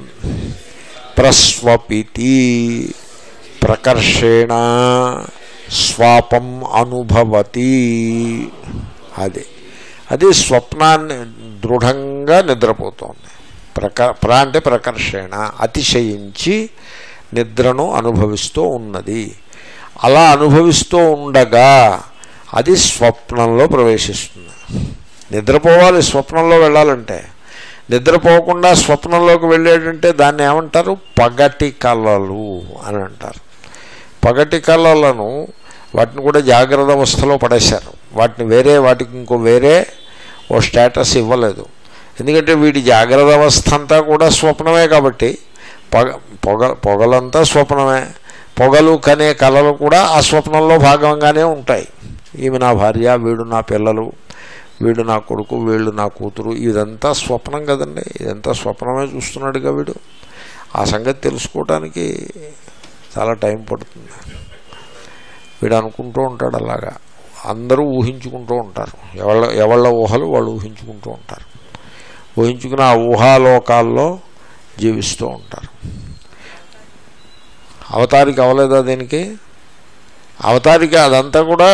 Speaker 1: ప్రస్వపితి ప్రకర్షేణ స్వాపం అనుభవతి అది అది స్వప్నాన్ని దృఢంగా నిద్రపోతోంది ప్రక ప్ర అంటే ప్రకర్షణ అతిశయించి నిద్రను అనుభవిస్తూ ఉన్నది అలా అనుభవిస్తూ ఉండగా అది స్వప్నంలో ప్రవేశిస్తుంది నిద్రపోవాలి స్వప్నంలో వెళ్ళాలంటే నిద్రపోకుండా స్వప్నంలోకి వెళ్ళేటంటే దాన్ని ఏమంటారు పగటి కళలు అని అంటారు పగటి కళలను వాటిని కూడా జాగ్రత్త అవస్థలో పడేశారు వాటిని వేరే వాటికి ఇంకో వేరే ఓ స్టేటస్ ఇవ్వలేదు ఎందుకంటే వీడి జాగ్రత్త అవస్థ అంతా కూడా స్వప్నమే కాబట్టి పొగ పొగ పొగలంతా స్వప్నమే పొగలు కనే కళలు కూడా ఆ స్వప్నంలో భాగంగానే ఉంటాయి ఈమె నా భార్య వీడు నా పిల్లలు వీడు నా కొడుకు వీళ్ళు నా కూతురు ఇదంతా స్వప్నం కదండి ఇదంతా స్వప్నమే చూస్తున్నాడుగా వీడు ఆ సంగతి తెలుసుకోవడానికి చాలా టైం పడుతుంది వీడు అనుకుంటూ ఉంటాడు అలాగా అందరూ ఊహించుకుంటూ ఉంటారు ఎవళ్ళ ఎవళ్ళ ఊహలు వాళ్ళు ఊహించుకుంటూ ఉంటారు ఊహించుకుని ఆ ఊహాలోకాల్లో జీవిస్తూ ఉంటారు అవతారికి అవ్వలేదా దీనికి అవతారికి అదంతా కూడా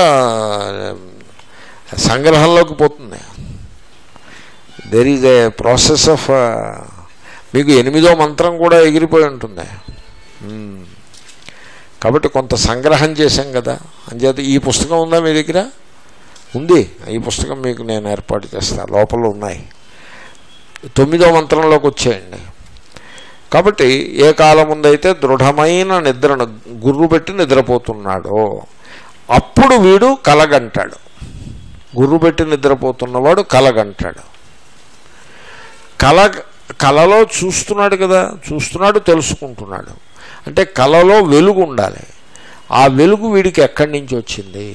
Speaker 1: సంగ్రహంలోకి పోతుంది there is a process of మీకు ఎనిమిదో మంత్రం కూడా ఎగిరిపోయి ఉంటుంది మ్మ్. కాబట్టి కొంత సంగ్రహం చేశాం కదా అంచేత ఈ పుస్తకం ఉందా మీ దగ్గర ఉంది ఈ పుస్తకం మీకు నేను ఏర్పాటు చేస్తాను లోపల ఉన్నాయి తొమ్మిదో మంత్రంలోకి వచ్చేయండి కాబట్టి ఏ కాలం ముందైతే దృఢమైన నిద్రను గుర్రు పెట్టి నిద్రపోతున్నాడో అప్పుడు వీడు కలగంటాడు గుర్రు పెట్టి నిద్రపోతున్నవాడు కలగంటాడు కల కలలో చూస్తున్నాడు కదా చూస్తున్నాడు తెలుసుకుంటున్నాడు అంటే కలలో వెలుగు ఉండాలి ఆ వెలుగు వీడికి ఎక్కడి నుంచి వచ్చింది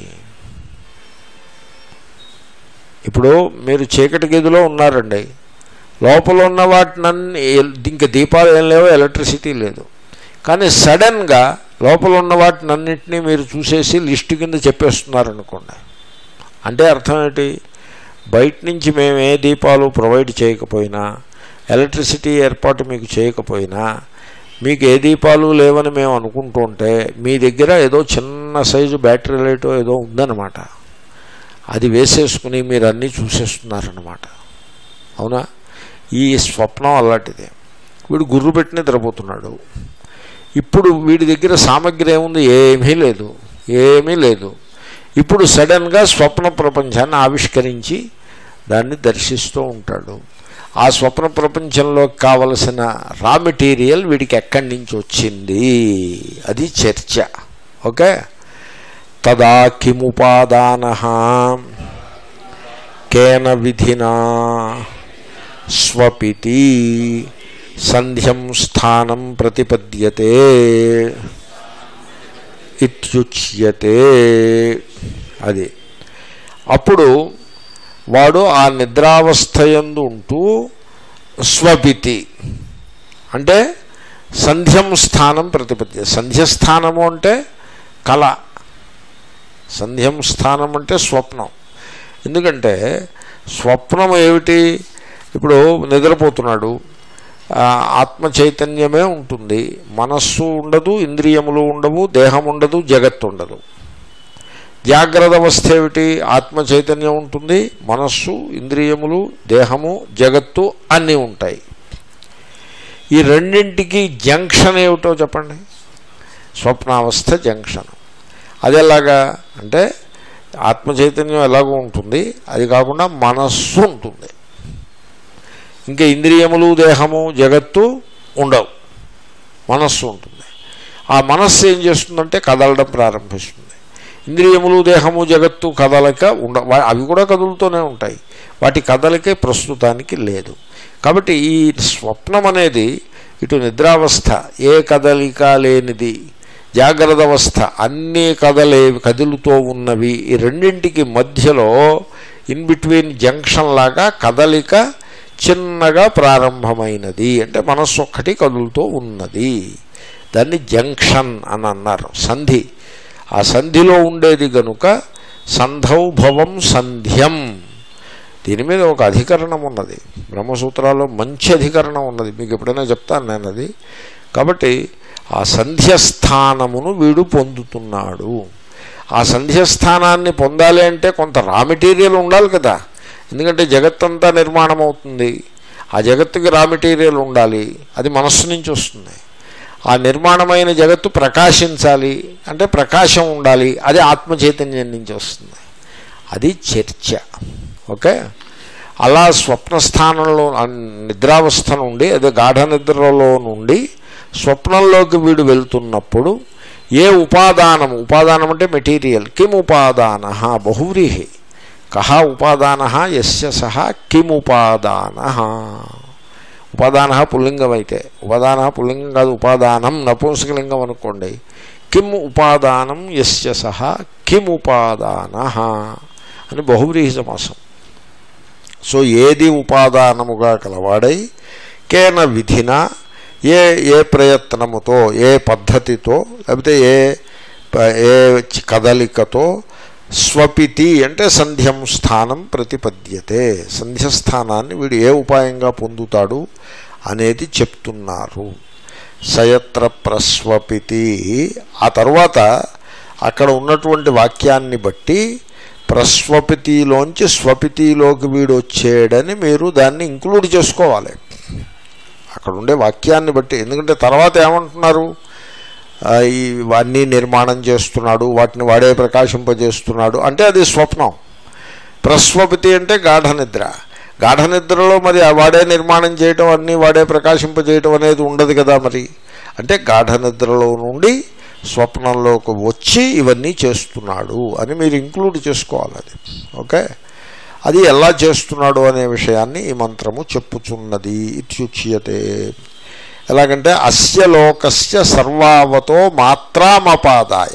Speaker 1: ఇప్పుడు మీరు చీకటి గదిలో ఉన్నారండి లోపల ఉన్న వాటినన్నీ ఇంక దీపాలు ఏం లేవో ఎలక్ట్రిసిటీ లేదు కానీ సడన్గా లోపల ఉన్న వాటినన్నింటినీ మీరు చూసేసి లిస్టు కింద చెప్పేస్తున్నారనుకోండి అంటే అర్థం ఏంటి బయట నుంచి మేము ఏ దీపాలు ప్రొవైడ్ చేయకపోయినా ఎలక్ట్రిసిటీ ఏర్పాటు మీకు చేయకపోయినా మీకు ఏ దీపాలు లేవని మేము అనుకుంటూ ఉంటే మీ దగ్గర ఏదో చిన్న సైజు బ్యాటరీ లైటో ఏదో ఉందన్నమాట అది వేసేసుకుని మీరు అన్నీ చూసేస్తున్నారన్నమాట అవునా ఈ స్వప్నం అలాంటిదే వీడు గుర్రు పెట్టి నిద్రపోతున్నాడు ఇప్పుడు వీడి దగ్గర సామగ్రి ఏముంది ఏమీ లేదు ఏమీ లేదు ఇప్పుడు సడన్గా స్వప్న ప్రపంచాన్ని ఆవిష్కరించి దాన్ని దర్శిస్తూ ఉంటాడు ఆ స్వప్న ప్రపంచంలో కావలసిన రా మెటీరియల్ వీడికి ఎక్కడి నుంచి వచ్చింది అది చర్చ ఓకే తదా కిముపాదాన కేన విధినా స్వపితి సంధ్యం స్థానం ప్రతిపద్యతే ఇత్యుచ్యతే అది అప్పుడు వాడు ఆ నిద్రావస్థయందు ఉంటూ స్వపితి అంటే సంధ్యం స్థానం ప్రతిపద్య సంధ్యస్థానము అంటే కళ సంధ్యం స్థానం అంటే స్వప్నం ఎందుకంటే స్వప్నం ఏమిటి ఇప్పుడు నిద్రపోతున్నాడు ఆ, ఆత్మ చైతన్యమే ఉంటుంది మనస్సు ఉండదు ఇంద్రియములు ఉండవు దేహం ఉండదు జగత్తు ఉండదు జాగ్రత్త అవస్థ ఏమిటి ఆత్మ చైతన్యం ఉంటుంది మనస్సు ఇంద్రియములు దేహము జగత్తు అన్నీ ఉంటాయి ఈ రెండింటికి జంక్షన్ ఏమిటో చెప్పండి స్వప్నావస్థ జంక్షన్ అది ఎలాగా అంటే ఆత్మ చైతన్యం ఎలాగో ఉంటుంది అది కాకుండా మనస్సు ఉంటుంది ఇంకా ఇంద్రియములు దేహము జగత్తు ఉండవు మనస్సు ఉంటుంది ఆ మనస్సు ఏం చేస్తుందంటే కదలడం ప్రారంభిస్తుంది ఇంద్రియములు దేహము జగత్తు కదలక ఉండ వా- అవి కూడా కదులుతూనే ఉంటాయి వాటి కదలికే ప్రస్తుతానికి లేదు కాబట్టి ఈ స్వప్నం అనేది ఇటు నిద్రావస్థ ఏ కదలిక లేనిది జాగ్రత్త అవస్థ అన్నీ కదలే కదులుతూ ఉన్నవి ఈ రెండింటికి మధ్యలో ఇన్ బిట్వీన్ జంక్షన్ లాగా కదలిక చిన్నగా ప్రారంభమైనది అంటే మనస్సు ఒక్కటి కదులుతూ ఉన్నది దాన్ని జంక్షన్ అని అన్నారు సంధి ఆ సంధిలో ఉండేది గనుక సంధౌభవం సంధ్యం దీని మీద ఒక అధికరణం ఉన్నది బ్రహ్మసూత్రాల్లో మంచి అధికరణం ఉన్నది మీకు ఎప్పుడైనా చెప్తాను నేను అది కాబట్టి ఆ సంధ్యస్థానమును వీడు పొందుతున్నాడు ఆ సంధ్యస్థానాన్ని పొందాలి అంటే కొంత రా మెటీరియల్ ఉండాలి కదా ఎందుకంటే జగత్తంతా నిర్మాణం అవుతుంది ఆ జగత్తుకి రా మెటీరియల్ ఉండాలి అది మనస్సు నుంచి వస్తుంది ఆ నిర్మాణమైన జగత్తు ప్రకాశించాలి అంటే ప్రకాశం ఉండాలి అది ఆత్మ చైతన్యం నుంచి వస్తుంది అది చర్చ ఓకే అలా స్వప్నస్థానంలో నిద్రావస్థ నుండి అదే గాఢ నిద్రలో నుండి స్వప్నంలోకి వీడు వెళ్తున్నప్పుడు ఏ ఉపాదానం ఉపాదానం అంటే మెటీరియల్ కిం ఉపాదాన బహువ్రీహి కహ ఉపాదాన ఎస్య సహ కిం ఉపాదాన ఉపాదాన పుల్లింగం అయితే ఉపాదాన పుల్లింగం కాదు ఉపాదానం నపుంసకలింగం అనుకోండి కిం ఉపాదానం ఎస్య సహ కిం ఉపాదాన అని బహువ్రీహి సమాసం సో ఏది ఉపాదానముగా కలవాడై కేన విధిన ఏ ఏ ప్రయత్నముతో ఏ పద్ధతితో లేకపోతే ఏ ప- ఏ కదలికతో స్వపితి అంటే సంధ్యం స్థానం ప్రతిపద్యతే సంధ్యస్థానాన్ని వీడు ఏ ఉపాయంగా పొందుతాడు అనేది చెప్తున్నారు సయత్ర ప్రస్వపితి ఆ తర్వాత అక్కడ ఉన్నటువంటి వాక్యాన్ని బట్టి ప్రస్వపితిలోంచి స్వపితిలోకి వీడు వచ్చేయడని మీరు దాన్ని ఇంక్లూడ్ చేసుకోవాలి అక్కడ ఉండే వాక్యాన్ని బట్టి ఎందుకంటే తర్వాత ఏమంటున్నారు ఆ, ఈ అన్నీ నిర్మాణం చేస్తున్నాడు వాటిని వాడే ప్రకాశింపజేస్తున్నాడు అంటే అది స్వప్నం ప్రస్వపతి అంటే గాఢ నిద్ర గాఢ నిద్రలో మరి ఆ వాడే నిర్మాణం చేయటం అన్నీ వాడే ప్రకాశింపజేయటం అనేది ఉండదు కదా మరి అంటే గాఢ నిద్రలో నుండి స్వప్నంలోకి వచ్చి ఇవన్నీ చేస్తున్నాడు అని మీరు ఇంక్లూడ్ చేసుకోవాలి అది ఓకే అది ఎలా చేస్తున్నాడు అనే విషయాన్ని ఈ మంత్రము చెప్పుచున్నది ఇత్యుచ్యతే ఎలాగంటే అస్య లోకస్య సర్వావతో మాత్రామపాదాయ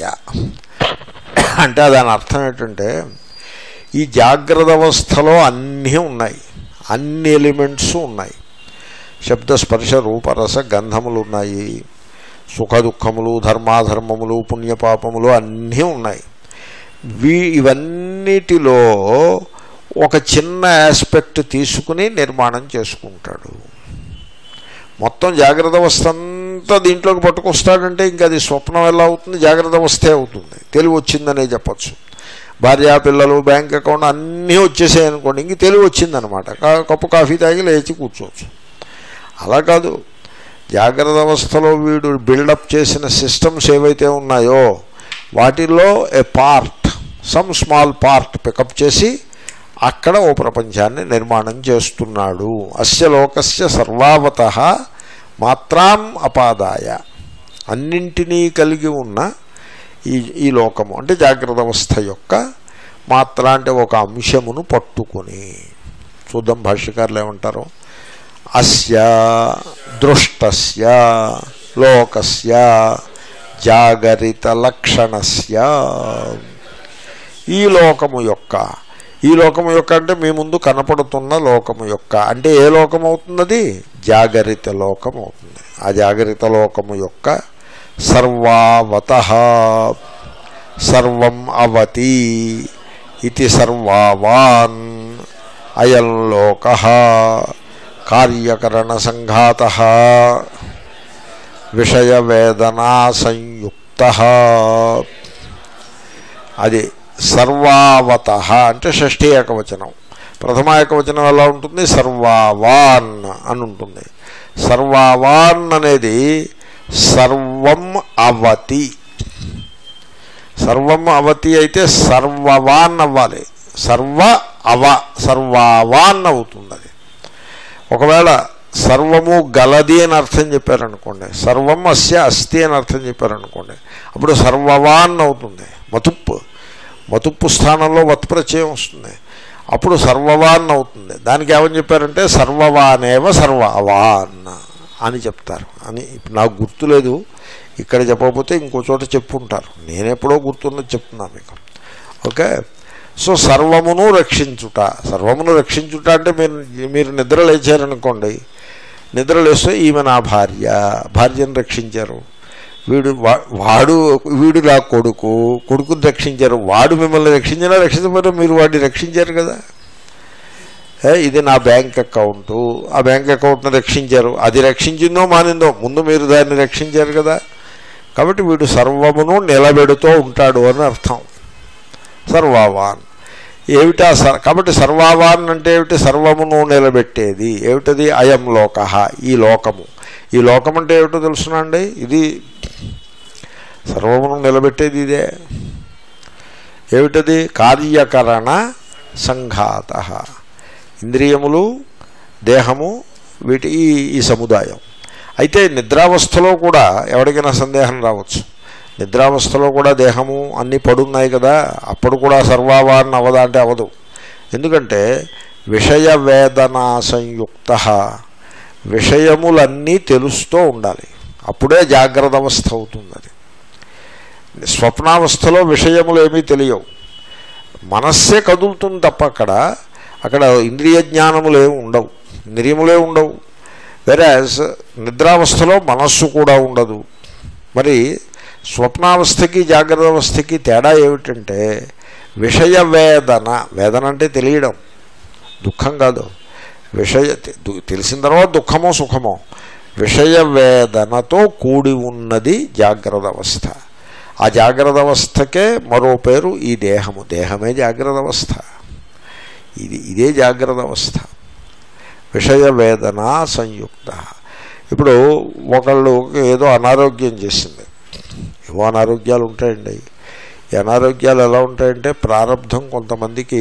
Speaker 1: అంటే దాని అర్థం ఏంటంటే ఈ జాగ్రత్త అవస్థలో అన్నీ ఉన్నాయి అన్ని ఎలిమెంట్స్ ఉన్నాయి శబ్ద స్పర్శ రూపరస గంధములు ఉన్నాయి సుఖ దుఃఖములు ధర్మాధర్మములు పుణ్యపాపములు అన్నీ ఉన్నాయి వీ ఇవన్నిటిలో ఒక చిన్న ఆస్పెక్ట్ తీసుకుని నిర్మాణం చేసుకుంటాడు మొత్తం జాగ్రత్త అవస్థ అంతా దీంట్లోకి పట్టుకొస్తాడంటే ఇంకా అది స్వప్నం ఎలా అవుతుంది జాగ్రత్త అవస్థే అవుతుంది తెలివి వచ్చిందనే చెప్పచ్చు భార్య పిల్లలు బ్యాంక్ అకౌంట్ అన్నీ వచ్చేసాయి అనుకోండి ఇంక తెలివి వచ్చిందనమాట కా- కప్పు కాఫీ తాగి లేచి కూర్చోవచ్చు అలా కాదు జాగ్రత్త అవస్థలో వీడు బిల్డప్ చేసిన సిస్టమ్స్ ఏవైతే ఉన్నాయో వాటిల్లో a part some small part pick up చేసి అక్కడ ఓ ప్రపంచాన్ని నిర్మాణం చేస్తున్నాడు అస్య లోకస్య సర్వావత మాత్రాం అపాదాయ అన్నింటినీ కలిగి ఉన్న ఈ ఈ లోకము అంటే జాగ్రత్త అవస్థ యొక్క మాత్ర అంటే ఒక అంశమును పట్టుకొని చూద్దాం భాష్యకారులు ఏమంటారు అస్య దృష్టస్య లోకస్య జాగరిత లక్షణస్య ఈ లోకము యొక్క ఈ లోకము యొక్క అంటే మీ ముందు కనపడుతున్న లోకము యొక్క అంటే ఏ లోకం అవుతున్నది జాగరిత లోకం అవుతుంది ఆ జాగరిత లోకము యొక్క సర్వావత సర్వం అవతి ఇది సర్వావాన్ అయం లోక కార్యకరణ సంఘాత విషయ వేదనా సంయుక్త అది సర్వావత అంటే షష్ఠీ ఏకవచనం ప్రథమ ఏకవచనం ఎలా ఉంటుంది సర్వావాన్ అని ఉంటుంది సర్వావాన్ అనేది సర్వం అవతి సర్వం అవతి అయితే సర్వవాన్ అవ్వాలి సర్వ అవ సర్వావాన్ అవుతుంది అది ఒకవేళ సర్వము గలది అని అర్థం చెప్పారనుకోండి సర్వం అస్య అస్తి అని అర్థం చెప్పారనుకోండి అప్పుడు సర్వవాన్ అవుతుంది మతుప్పు మతుప్పు స్థానంలో వత్ ప్రత్యయం వస్తుంది అప్పుడు సర్వవాన్ అవుతుంది దానికి ఏమని చెప్పారంటే సర్వవానేవ సర్వవాన్ అని చెప్తారు అని ఇప్పుడు నాకు గుర్తులేదు ఇక్కడ చెప్పకపోతే ఇంకో చోట చెప్పుంటారు నేను ఎప్పుడో గుర్తున్నది చెప్తున్నాను మీకు ఓకే సో సర్వమును రక్షించుట సర్వమును రక్షించుట అంటే మీరు మీరు నిద్ర లేచారనుకోండి నిద్ర లేస్తే ఈమె నా భార్య భార్యను రక్షించారు వీడు వా- వాడు వీడు నా కొడుకు కొడుకుని రక్షించారు వాడు మిమ్మల్ని రక్షించినా రక్షించబోతే మీరు వాడిని రక్షించారు కదా ఏ, ఇది నా బ్యాంక్ అకౌంటు ఆ బ్యాంక్ అకౌంట్ని రక్షించారు అది రక్షించిందో మానిందో ముందు మీరు దాన్ని రక్షించారు కదా కాబట్టి వీడు సర్వమును నిలబెడుతూ ఉంటాడు అని అర్థం సర్వవాన్ ఏమిటా సర్ కాబట్టి సర్వావాన్ అంటే ఏమిటి సర్వమును నిలబెట్టేది ఏమిటది అయం లోక ఈ లోకము ఈ లోకం అంటే ఏమిటో తెలుసునండి ఇది సర్వమును నిలబెట్టేది ఇదే ఏమిటది కార్యకరణ సంఘాత ఇంద్రియములు దేహము వీటి ఈ ఈ సముదాయం అయితే నిద్రావస్థలో కూడా ఎవరికైనా సందేహం రావచ్చు నిద్రావస్థలో కూడా దేహము అన్నీ పడున్నాయి కదా అప్పుడు కూడా సర్వావారణ అవదా అంటే అవదు ఎందుకంటే విషయ వేదనా సంయుక్త విషయములన్నీ తెలుస్తూ ఉండాలి అప్పుడే జాగ్రత్త అవస్థ అవుతుంది అది స్వప్నావస్థలో విషయములు ఏమీ తెలియవు మనస్సే కదులుతుంది తప్ప అక్కడ అక్కడ ఇంద్రియ జ్ఞానములు ఏమి ఉండవు ఇంద్రియములే ఉండవు వెరాజ్ నిద్రావస్థలో మనస్సు కూడా ఉండదు మరి స్వప్నావస్థకి జాగ్రత్త అవస్థకి తేడా ఏమిటంటే విషయ వేదన వేదన అంటే తెలియడం దుఃఖం కాదు విషయ తె- తెలిసిన తర్వాత దుఃఖమో సుఖమో విషయ వేదనతో కూడి ఉన్నది జాగ్రత్త అవస్థ ఆ జాగ్రత్త అవస్థకే మరో పేరు ఈ దేహము దేహమే జాగ్రత్త అవస్థ ఇది ఇదే జాగ్రత్త అవస్థ విషయ వేదన సంయుక్త ఇప్పుడు ఒకళ్ళు ఏదో అనారోగ్యం చేసింది ఏవో అనారోగ్యాలు ఉంటాయండి ఈ అనారోగ్యాలు ఎలా ఉంటాయంటే ప్రారంధం కొంతమందికి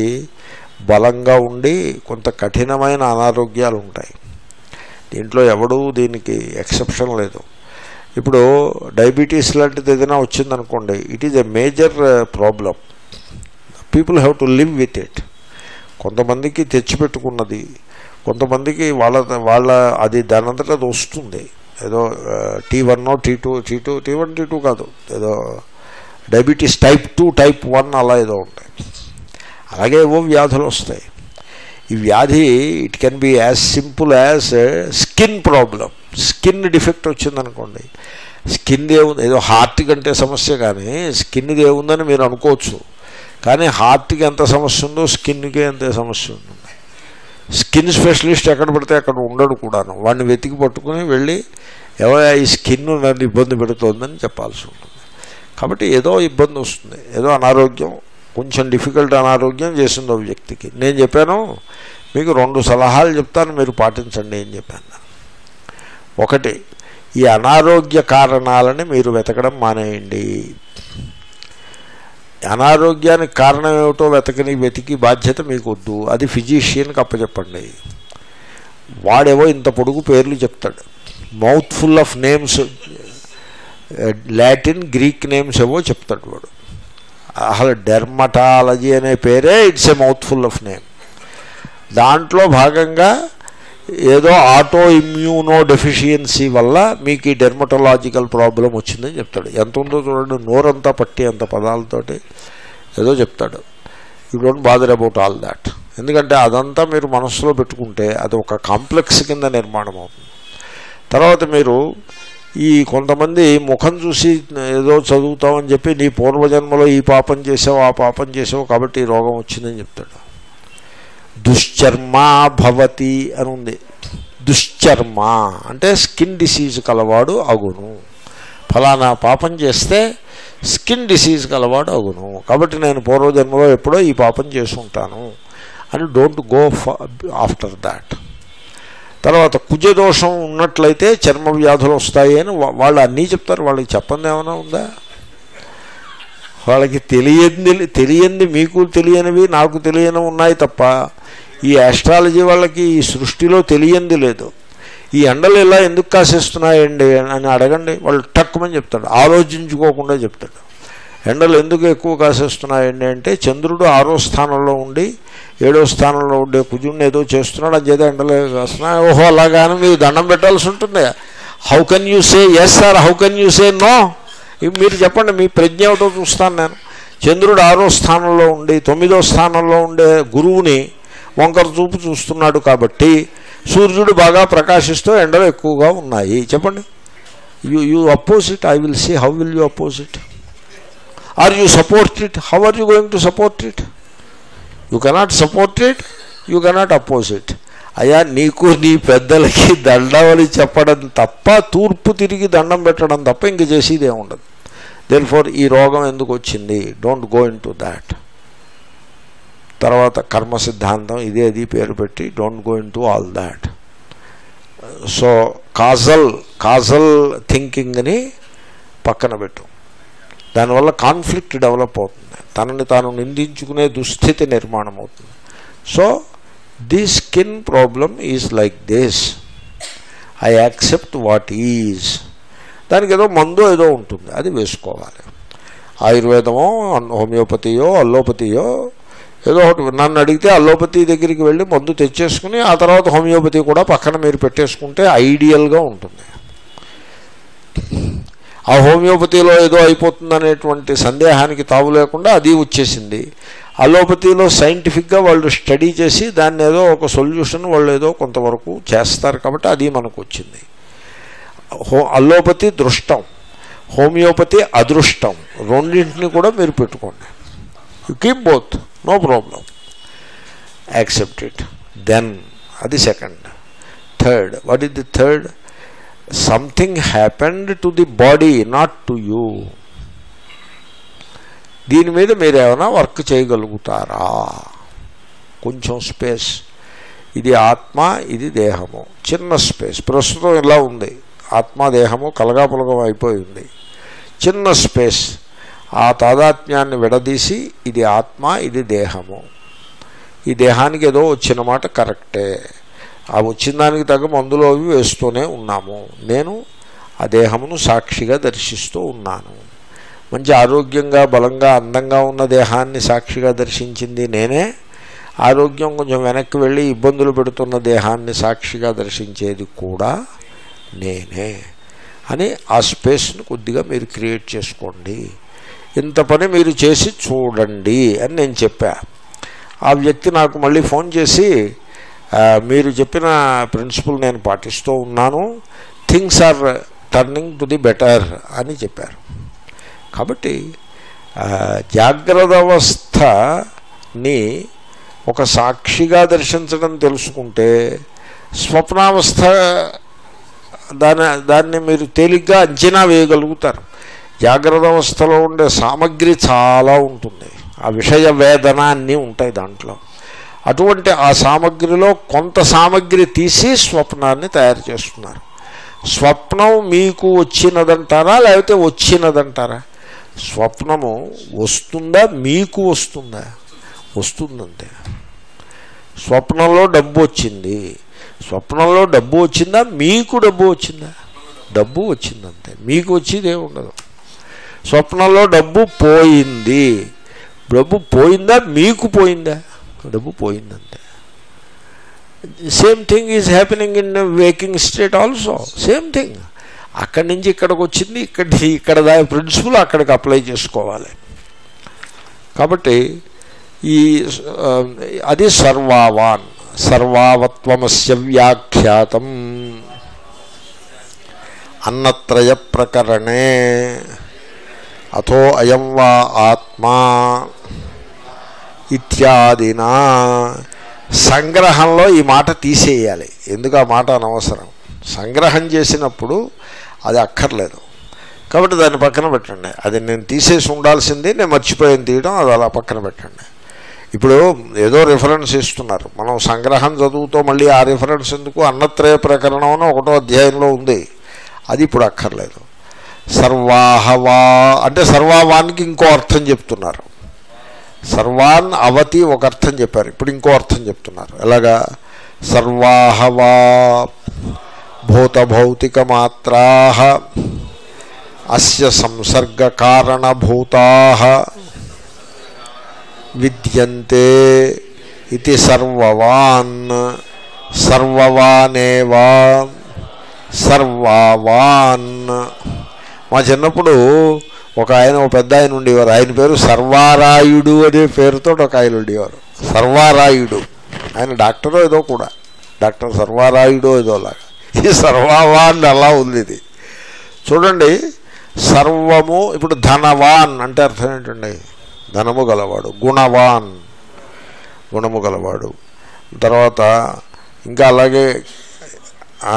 Speaker 1: బలంగా ఉండి కొంత కఠినమైన అనారోగ్యాలు ఉంటాయి దీంట్లో ఎవడూ దీనికి ఎక్సెప్షన్ లేదు ఇప్పుడు డయాబెటీస్ లాంటిది ఏదైనా వచ్చిందనుకోండి it is a major problem people have to live with it కొంతమందికి తెచ్చిపెట్టుకున్నది కొంతమందికి వాళ్ళ వాళ్ళ అది దానంతటా అది వస్తుంది ఏదో T one T two T two T one T two కాదు ఏదో diabetes type two type one అలా ఏదో ఉంటాయి అలాగే ఏవో వ్యాధులు వస్తాయి ఈ వ్యాధి it can be as simple as skin problem skin defect వచ్చిందనుకోండి స్కిన్ ఏముంది ఏదో హార్ట్ కంటే సమస్య కానీ స్కిన్ది ఏముందని మీరు అనుకోవచ్చు కానీ హార్ట్కి ఎంత సమస్య ఉందో స్కిన్కి అంతే సమస్య ఉంటుంది స్కిన్ స్పెషలిస్ట్ ఎక్కడ పడితే అక్కడ ఉండడు కూడాను వాడిని వెతికి పట్టుకుని వెళ్ళి ఎవరో ఈ స్కిన్ నన్ను ఇబ్బంది పెడుతోందని చెప్పాల్సి ఉంటుంది కాబట్టి ఏదో ఇబ్బంది వస్తుంది ఏదో అనారోగ్యం కొంచెం డిఫికల్ట్ అనారోగ్యం చేసింది ఒక వ్యక్తికి నేను చెప్పాను మీకు రెండు సలహాలు చెప్తాను మీరు పాటించండి ఏం చెప్పాను ఒకటి ఈ అనారోగ్య కారణాలని మీరు వెతకడం మానేయండి అనారోగ్యానికి కారణం ఏమిటో వెతకని వెతికి బాధ్యత మీకు వద్దు అది ఫిజీషియన్కి అప్పచెప్పండి వాడేవో ఇంత పొడుగు పేర్లు చెప్తాడు mouthful of names Latin Greek names ఏవో చెప్తాడు వాడు అసలు డెర్మటాలజీ అనే పేరే it's a mouthful of name దాంట్లో భాగంగా ఏదో ఆటో ఇమ్యూనో డెఫిషియన్సీ వల్ల మీకు ఈ డెర్మటలాజికల్ ప్రాబ్లం వచ్చిందని చెప్తాడు ఎంత ఉందో చూడండి నోరంతా పట్టి అంత పదాలతోటి ఏదో చెప్తాడు you don't bother about all that ఎందుకంటే అదంతా మీరు మనస్సులో పెట్టుకుంటే అది ఒక కాంప్లెక్స్ కింద నిర్మాణం అవుతుంది తర్వాత మీరు ఈ కొంతమంది ముఖం చూసి ఏదో చదువుతామని చెప్పి నీ పూర్వజన్మలో ఈ పాపం చేసావు ఆ పాపం చేసావు కాబట్టి ఈ రోగం వచ్చిందని చెప్తాడు దుశ్చర్మ భవతి అని ఉంది దుశ్చర్మ అంటే స్కిన్ డిసీజ్ కలవాడు అగును ఫలానా పాపం చేస్తే స్కిన్ డిసీజ్ కలవాడు అగును కాబట్టి నేను పూర్వజన్మలో ఎప్పుడో ఈ పాపం చేసుంటాను అని డోంట్ గో ఆఫ్టర్ దాట్ తర్వాత కుజదోషం ఉన్నట్లయితే చర్మ వ్యాధులు వస్తాయి అని వా- వాళ్ళు అన్నీ చెప్తారు వాళ్ళకి చెప్పంది ఏమైనా ఉందా వాళ్ళకి తెలియంది తెలియంది మీకు తెలియనివి నాకు తెలియనివి ఉన్నాయి తప్ప ఈ ఆస్ట్రాలజీ వాళ్ళకి ఈ సృష్టిలో తెలియంది లేదు ఈ ఎండలు ఇలా ఎందుకు కాసేస్తున్నాయండి అని అడగండి వాళ్ళు టక్కుమని చెప్తాడు ఆలోచించుకోకుండా చెప్తాడు ఎండలు ఎందుకు ఎక్కువ కాసేస్తున్నాయండి అంటే చంద్రుడు ఆరో స్థానంలో ఉండి ఏడో స్థానంలో ఉండే కుజుడిని ఏదో చేస్తున్నాడు అది చేత ఎండలు కాస్తున్నాయి ఓహో అలాగాని మీరు దండం పెట్టాల్సి ఉంటుంది how can you say yes sir how can you say no ఇవి మీరు చెప్పండి మీ ప్రజ్ఞ ఏమిటో చూస్తాను నేను చంద్రుడు ఆరో స్థానంలో ఉండి తొమ్మిదో స్థానంలో ఉండే గురువుని వంకర చూపు చూస్తున్నాడు కాబట్టి సూర్యుడు బాగా ప్రకాశిస్తూ ఎండలు ఎక్కువగా ఉన్నాయి చెప్పండి you you oppose it I will see how will you oppose it are you support it how are you going to support it you cannot support it you cannot oppose it అయ్యా నీకు నీ పెద్దలకి దండవలి చెప్పడం తప్ప తూర్పు తిరిగి దండం పెట్టడం తప్ప ఇంక చేసేది ఏముండదు దెన్ ఫోర్ ఈ రోగం ఎందుకు వచ్చింది don't go in to that తర్వాత కర్మ సిద్ధాంతం ఇదే అది పేరు పెట్టి don't go in to all that so causal causal థింకింగ్ని పక్కన పెట్టు దానివల్ల కాన్ఫ్లిక్ట్ డెవలప్ అవుతుంది తనని తాను నిందించుకునే దుస్థితి నిర్మాణం అవుతుంది so the skin problem is like this I accept what is దానికి ఏదో మందు ఏదో ఉంటుంది అది వేసుకోవాలి ఆయుర్వేదమో హోమియోపతియో అల్లోపతియో ఏదో ఒకటి నన్ను అడిగితే అల్లోపతి దగ్గరికి వెళ్ళి మందు తెచ్చేసుకుని ఆ తర్వాత హోమియోపతి కూడా పక్కన మీరు పెట్టేసుకుంటే ఐడియల్గా ఉంటుంది ఆ హోమియోపతిలో ఏదో అయిపోతుందనేటువంటి సందేహానికి తావు లేకుండా అది వచ్చేసింది అలోపతిలో సైంటిఫిక్గా వాళ్ళు స్టడీ చేసి దాన్ని ఏదో ఒక సొల్యూషన్ వాళ్ళు ఏదో కొంతవరకు చేస్తారు కాబట్టి అది మనకు వచ్చింది హో అల్లోపతి దృష్టం హోమియోపతి అదృష్టం రెండింటిని కూడా మీరు పెట్టుకోండి you keep both no problem accept it then అది second third what is the third something happened to the body not to you దీని మీద మీరు ఏమైనా వర్క్ చేయగలుగుతారా కొంచెం స్పేస్ ఇది ఆత్మ ఇది దేహము చిన్న స్పేస్ ప్రస్తుతం ఇలా ఉంది ఆత్మ దేహము కలగాపులగం అయిపోయింది చిన్న స్పేస్ ఆ తాదాత్మ్యాన్ని విడదీసి ఇది ఆత్మ ఇది దేహము ఈ దేహానికి ఏదో వచ్చిన మాట కరెక్టే ఆ వచ్చిన దానికి తగ్గ మందులు అవి వేస్తూనే ఉన్నాము నేను ఆ దేహమును సాక్షిగా దర్శిస్తూ ఉన్నాను మంచి ఆరోగ్యంగా బలంగా అందంగా ఉన్న దేహాన్ని సాక్షిగా దర్శించింది నేనే ఆరోగ్యం కొంచెం వెనక్కి వెళ్ళి ఇబ్బందులు పెడుతున్న దేహాన్ని సాక్షిగా దర్శించేది కూడా నేనే అని ఆ స్పేస్ని కొద్దిగా మీరు క్రియేట్ చేసుకోండి ఇంత పని మీరు చేసి చూడండి అని నేను చెప్పా ఆ వ్యక్తి నాకు మళ్ళీ ఫోన్ చేసి "ఆ, మీరు చెప్పిన ప్రిన్సిపల్ నేను పాటిస్తూ ఉన్నాను things are turning to the better అని చెప్పారు కాబట్టి ఆ, జాగ్రత్త అవస్థని ఒక సాక్షిగా దర్శించడం తెలుసుకుంటే స్వప్నావస్థ దాని దాన్ని మీరు తేలిగ్గా అంచనా వేయగలుగుతారు జాగ్రత్త అవస్థలో ఉండే సామగ్రి చాలా ఉంటుంది ఆ విషయ వేదన అన్నీ ఉంటాయి దాంట్లో అటువంటి ఆ సామగ్రిలో కొంత సామగ్రి తీసి స్వప్నాన్ని తయారు చేస్తున్నారు స్వప్నం మీకు వచ్చినదంటారా లేకపోతే వచ్చినదంటారా స్వప్నము వస్తుందా మీకు వస్తుందా వస్తుందంతే స్వప్నంలో డబ్బు వచ్చింది స్వప్నంలో డబ్బు వచ్చిందా మీకు డబ్బు వచ్చిందా డబ్బు వచ్చిందంతే మీకు వచ్చేదే ఉండదు స్వప్నంలో డబ్బు పోయింది డబ్బు పోయిందా మీకు పోయిందా డబ్బు పోయిందంతే same thing is happening in waking state also same thing అక్కడి నుంచి ఇక్కడికి వచ్చింది ఇక్కడి ఇక్కడ దా ప్రిన్సిపల్ అక్కడికి అప్లై చేసుకోవాలి కాబట్టి ఈ ఆ, అది సర్వావాన్ సర్వావత్వమస్య వ్యాఖ్యాతం అన్నత్రయ ప్రకరణే అథో అయం వా ఆత్మా ఇత్యాదినా సంగ్రహంలో ఈ మాట తీసేయాలి ఎందుకు ఆ మాట అనవసరం సంగ్రహం చేసినప్పుడు అది అక్కర్లేదు కాబట్టి దాన్ని పక్కన పెట్టండి అది నేను తీసేసి ఉండాల్సింది నేను మర్చిపోయాను తీయడం అది అలా పక్కన పెట్టండి ఇప్పుడు ఏదో రిఫరెన్స్ ఇస్తున్నారు మనం సంగ్రహం చదువుతో మళ్ళీ ఆ రిఫరెన్స్ ఎందుకు అన్నత్రయ ప్రకరణం అని ఒకటో అధ్యాయంలో ఉంది అది ఇప్పుడు అక్కర్లేదు సర్వాహవా అంటే సర్వావానికి ఇంకో అర్థం చెప్తున్నారు సర్వాన్ అవతి ఒక అర్థం చెప్పారు ఇప్పుడు ఇంకో అర్థం చెప్తున్నారు ఎలాగా సర్వాహవా భూతభౌతిక మాత్రా అస్య సంసర్గ కారణభూతా విద్యంతే ఇది సర్వవాన్ సర్వవానేవా సర్వావాన్ మా చిన్నప్పుడు ఒక ఆయన ఒక పెద్ద ఆయన ఉండేవారు ఆయన పేరు సర్వారాయుడు అనే పేరుతో ఒక ఆయన ఉండేవారు సర్వారాయుడు ఆయన డాక్టరో ఏదో కూడా డాక్టర్ సర్వారాయుడు ఏదో లాగా ఈ సర్వవాన్ అలా ఉంది ఇది చూడండి సర్వము ఇప్పుడు ధనవాన్ అంటే అర్థం ఏంటండి ధనము గలవాడు గుణవాన్ గుణము గలవాడు తర్వాత ఇంకా అలాగే ఆ?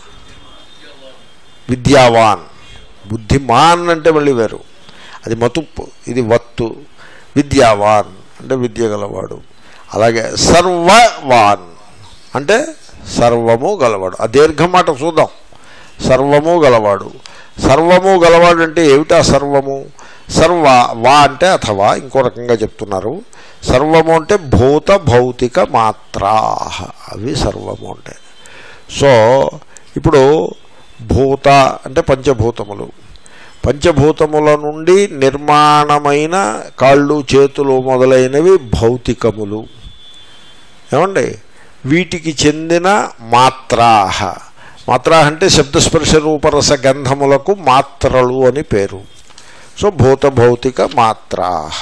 Speaker 1: విద్యావాన్ బుద్ధిమాన్ అంటే మళ్ళీ వేరు అది మతుప్పు ఇది వత్తు విద్యావాన్ అంటే విద్య గలవాడు అలాగే సర్వవాన్ అంటే సర్వము గలవాడు ఆ దీర్ఘ మాట చూద్దాం సర్వము గలవాడు సర్వము గలవాడు అంటే ఏమిటా సర్వము సర్వ వా అంటే అథవా ఇంకో రకంగా చెప్తున్నారు సర్వము అంటే భూత భౌతిక మాత్రా అవి సర్వము అంటే సో ఇప్పుడు భూత అంటే పంచభూతములు పంచభూతముల నుండి నిర్మాణమైన కాళ్ళు చేతులు మొదలైనవి భౌతికములు ఏమండి వీటికి చెందిన మాత్రాహ మాత్రా అంటే శబ్దస్పర్శ రూపరస గంధములకు మాత్రలు అని పేరు సో భూత భౌతిక మాత్రాహ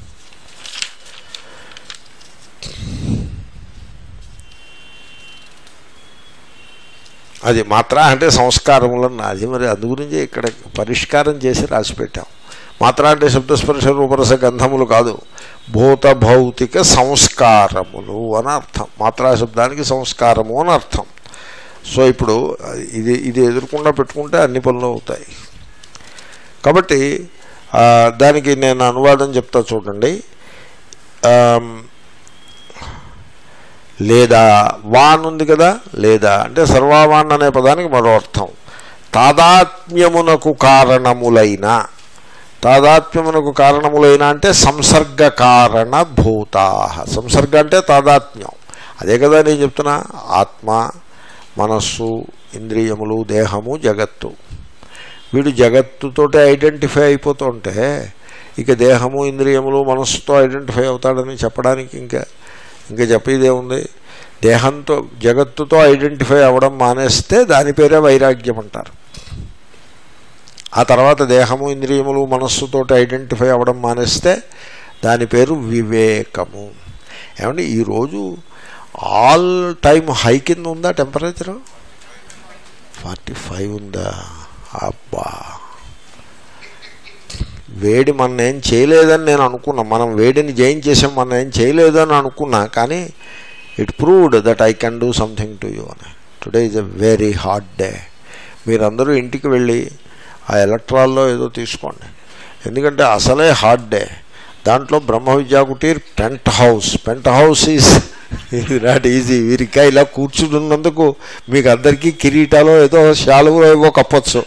Speaker 1: అది మాత్ర అంటే సంస్కారములను అది మరి అందు గురించి ఇక్కడ పరిష్కారం చేసి రాసి పెట్టాం మాత్ర అంటే శబ్దస్పర్శ రూపరస గంధములు కాదు భూత భౌతిక సంస్కారములు అని అర్థం మాత్రా శబ్దానికి సంస్కారము అని అర్థం సో ఇప్పుడు ఇది ఇది ఎదుర్కొండా పెట్టుకుంటే అన్ని పనులు అవుతాయి కాబట్టి ఆ, దానికి నేను అనువాదం చెప్తా చూడండి ఆమ్, లేదా వాన్ ఉంది కదా లేదా అంటే సర్వావాన్ అనే పదానికి మరో అర్థం తాదాత్మ్యమునకు కారణములైన తాదాత్మ్యమునకు కారణములైన అంటే సంసర్గ కారణ భూతా సంసర్గ అంటే తాదాత్మ్యం అదే కదా నేను చెప్తున్నా ఆత్మ మనస్సు ఇంద్రియములు దేహము జగత్తు వీడు జగత్తుతోటి ఐడెంటిఫై అయిపోతుంటే ఇక దేహము ఇంద్రియములు మనస్సుతో ఐడెంటిఫై అవుతాడని చెప్పడానికి ఇంకా ఇంకా చెప్పేదేముంది దేహంతో జగత్తుతో ఐడెంటిఫై అవ్వడం మానేస్తే దాని పేరే వైరాగ్యం అంటారు ఆ తర్వాత దేహము ఇంద్రియములు మనస్సుతోటి ఐడెంటిఫై అవ్వడం మానేస్తే దాని పేరు వివేకము ఏమండి ఈరోజు ఆల్ టైమ్ హై కింద ఉందా టెంపరేచరు ఫార్టీ ఫైవ్ ఉందా అబ్బా వేడి మన ఏం చేయలేదని నేను అనుకున్నా మనం వేడిని జయించేసాం మనం ఏం చేయలేదు అని అనుకున్నా కానీ it proved that I can do something to you అని today is a very hot day మీరందరూ ఇంటికి వెళ్ళి ఆ ఎలక్ట్రాల్లో ఏదో తీసుకోండి ఎందుకంటే అసలే హాట్ డే దాంట్లో Brahma Vidya Kutir penthouse penthouse is ఇది నాట్ ఈజీ వీరికా ఇలా కూర్చున్నందుకు మీకు అందరికీ కిరీటాలో ఏదో శాలువో ఏవో కప్పచ్చు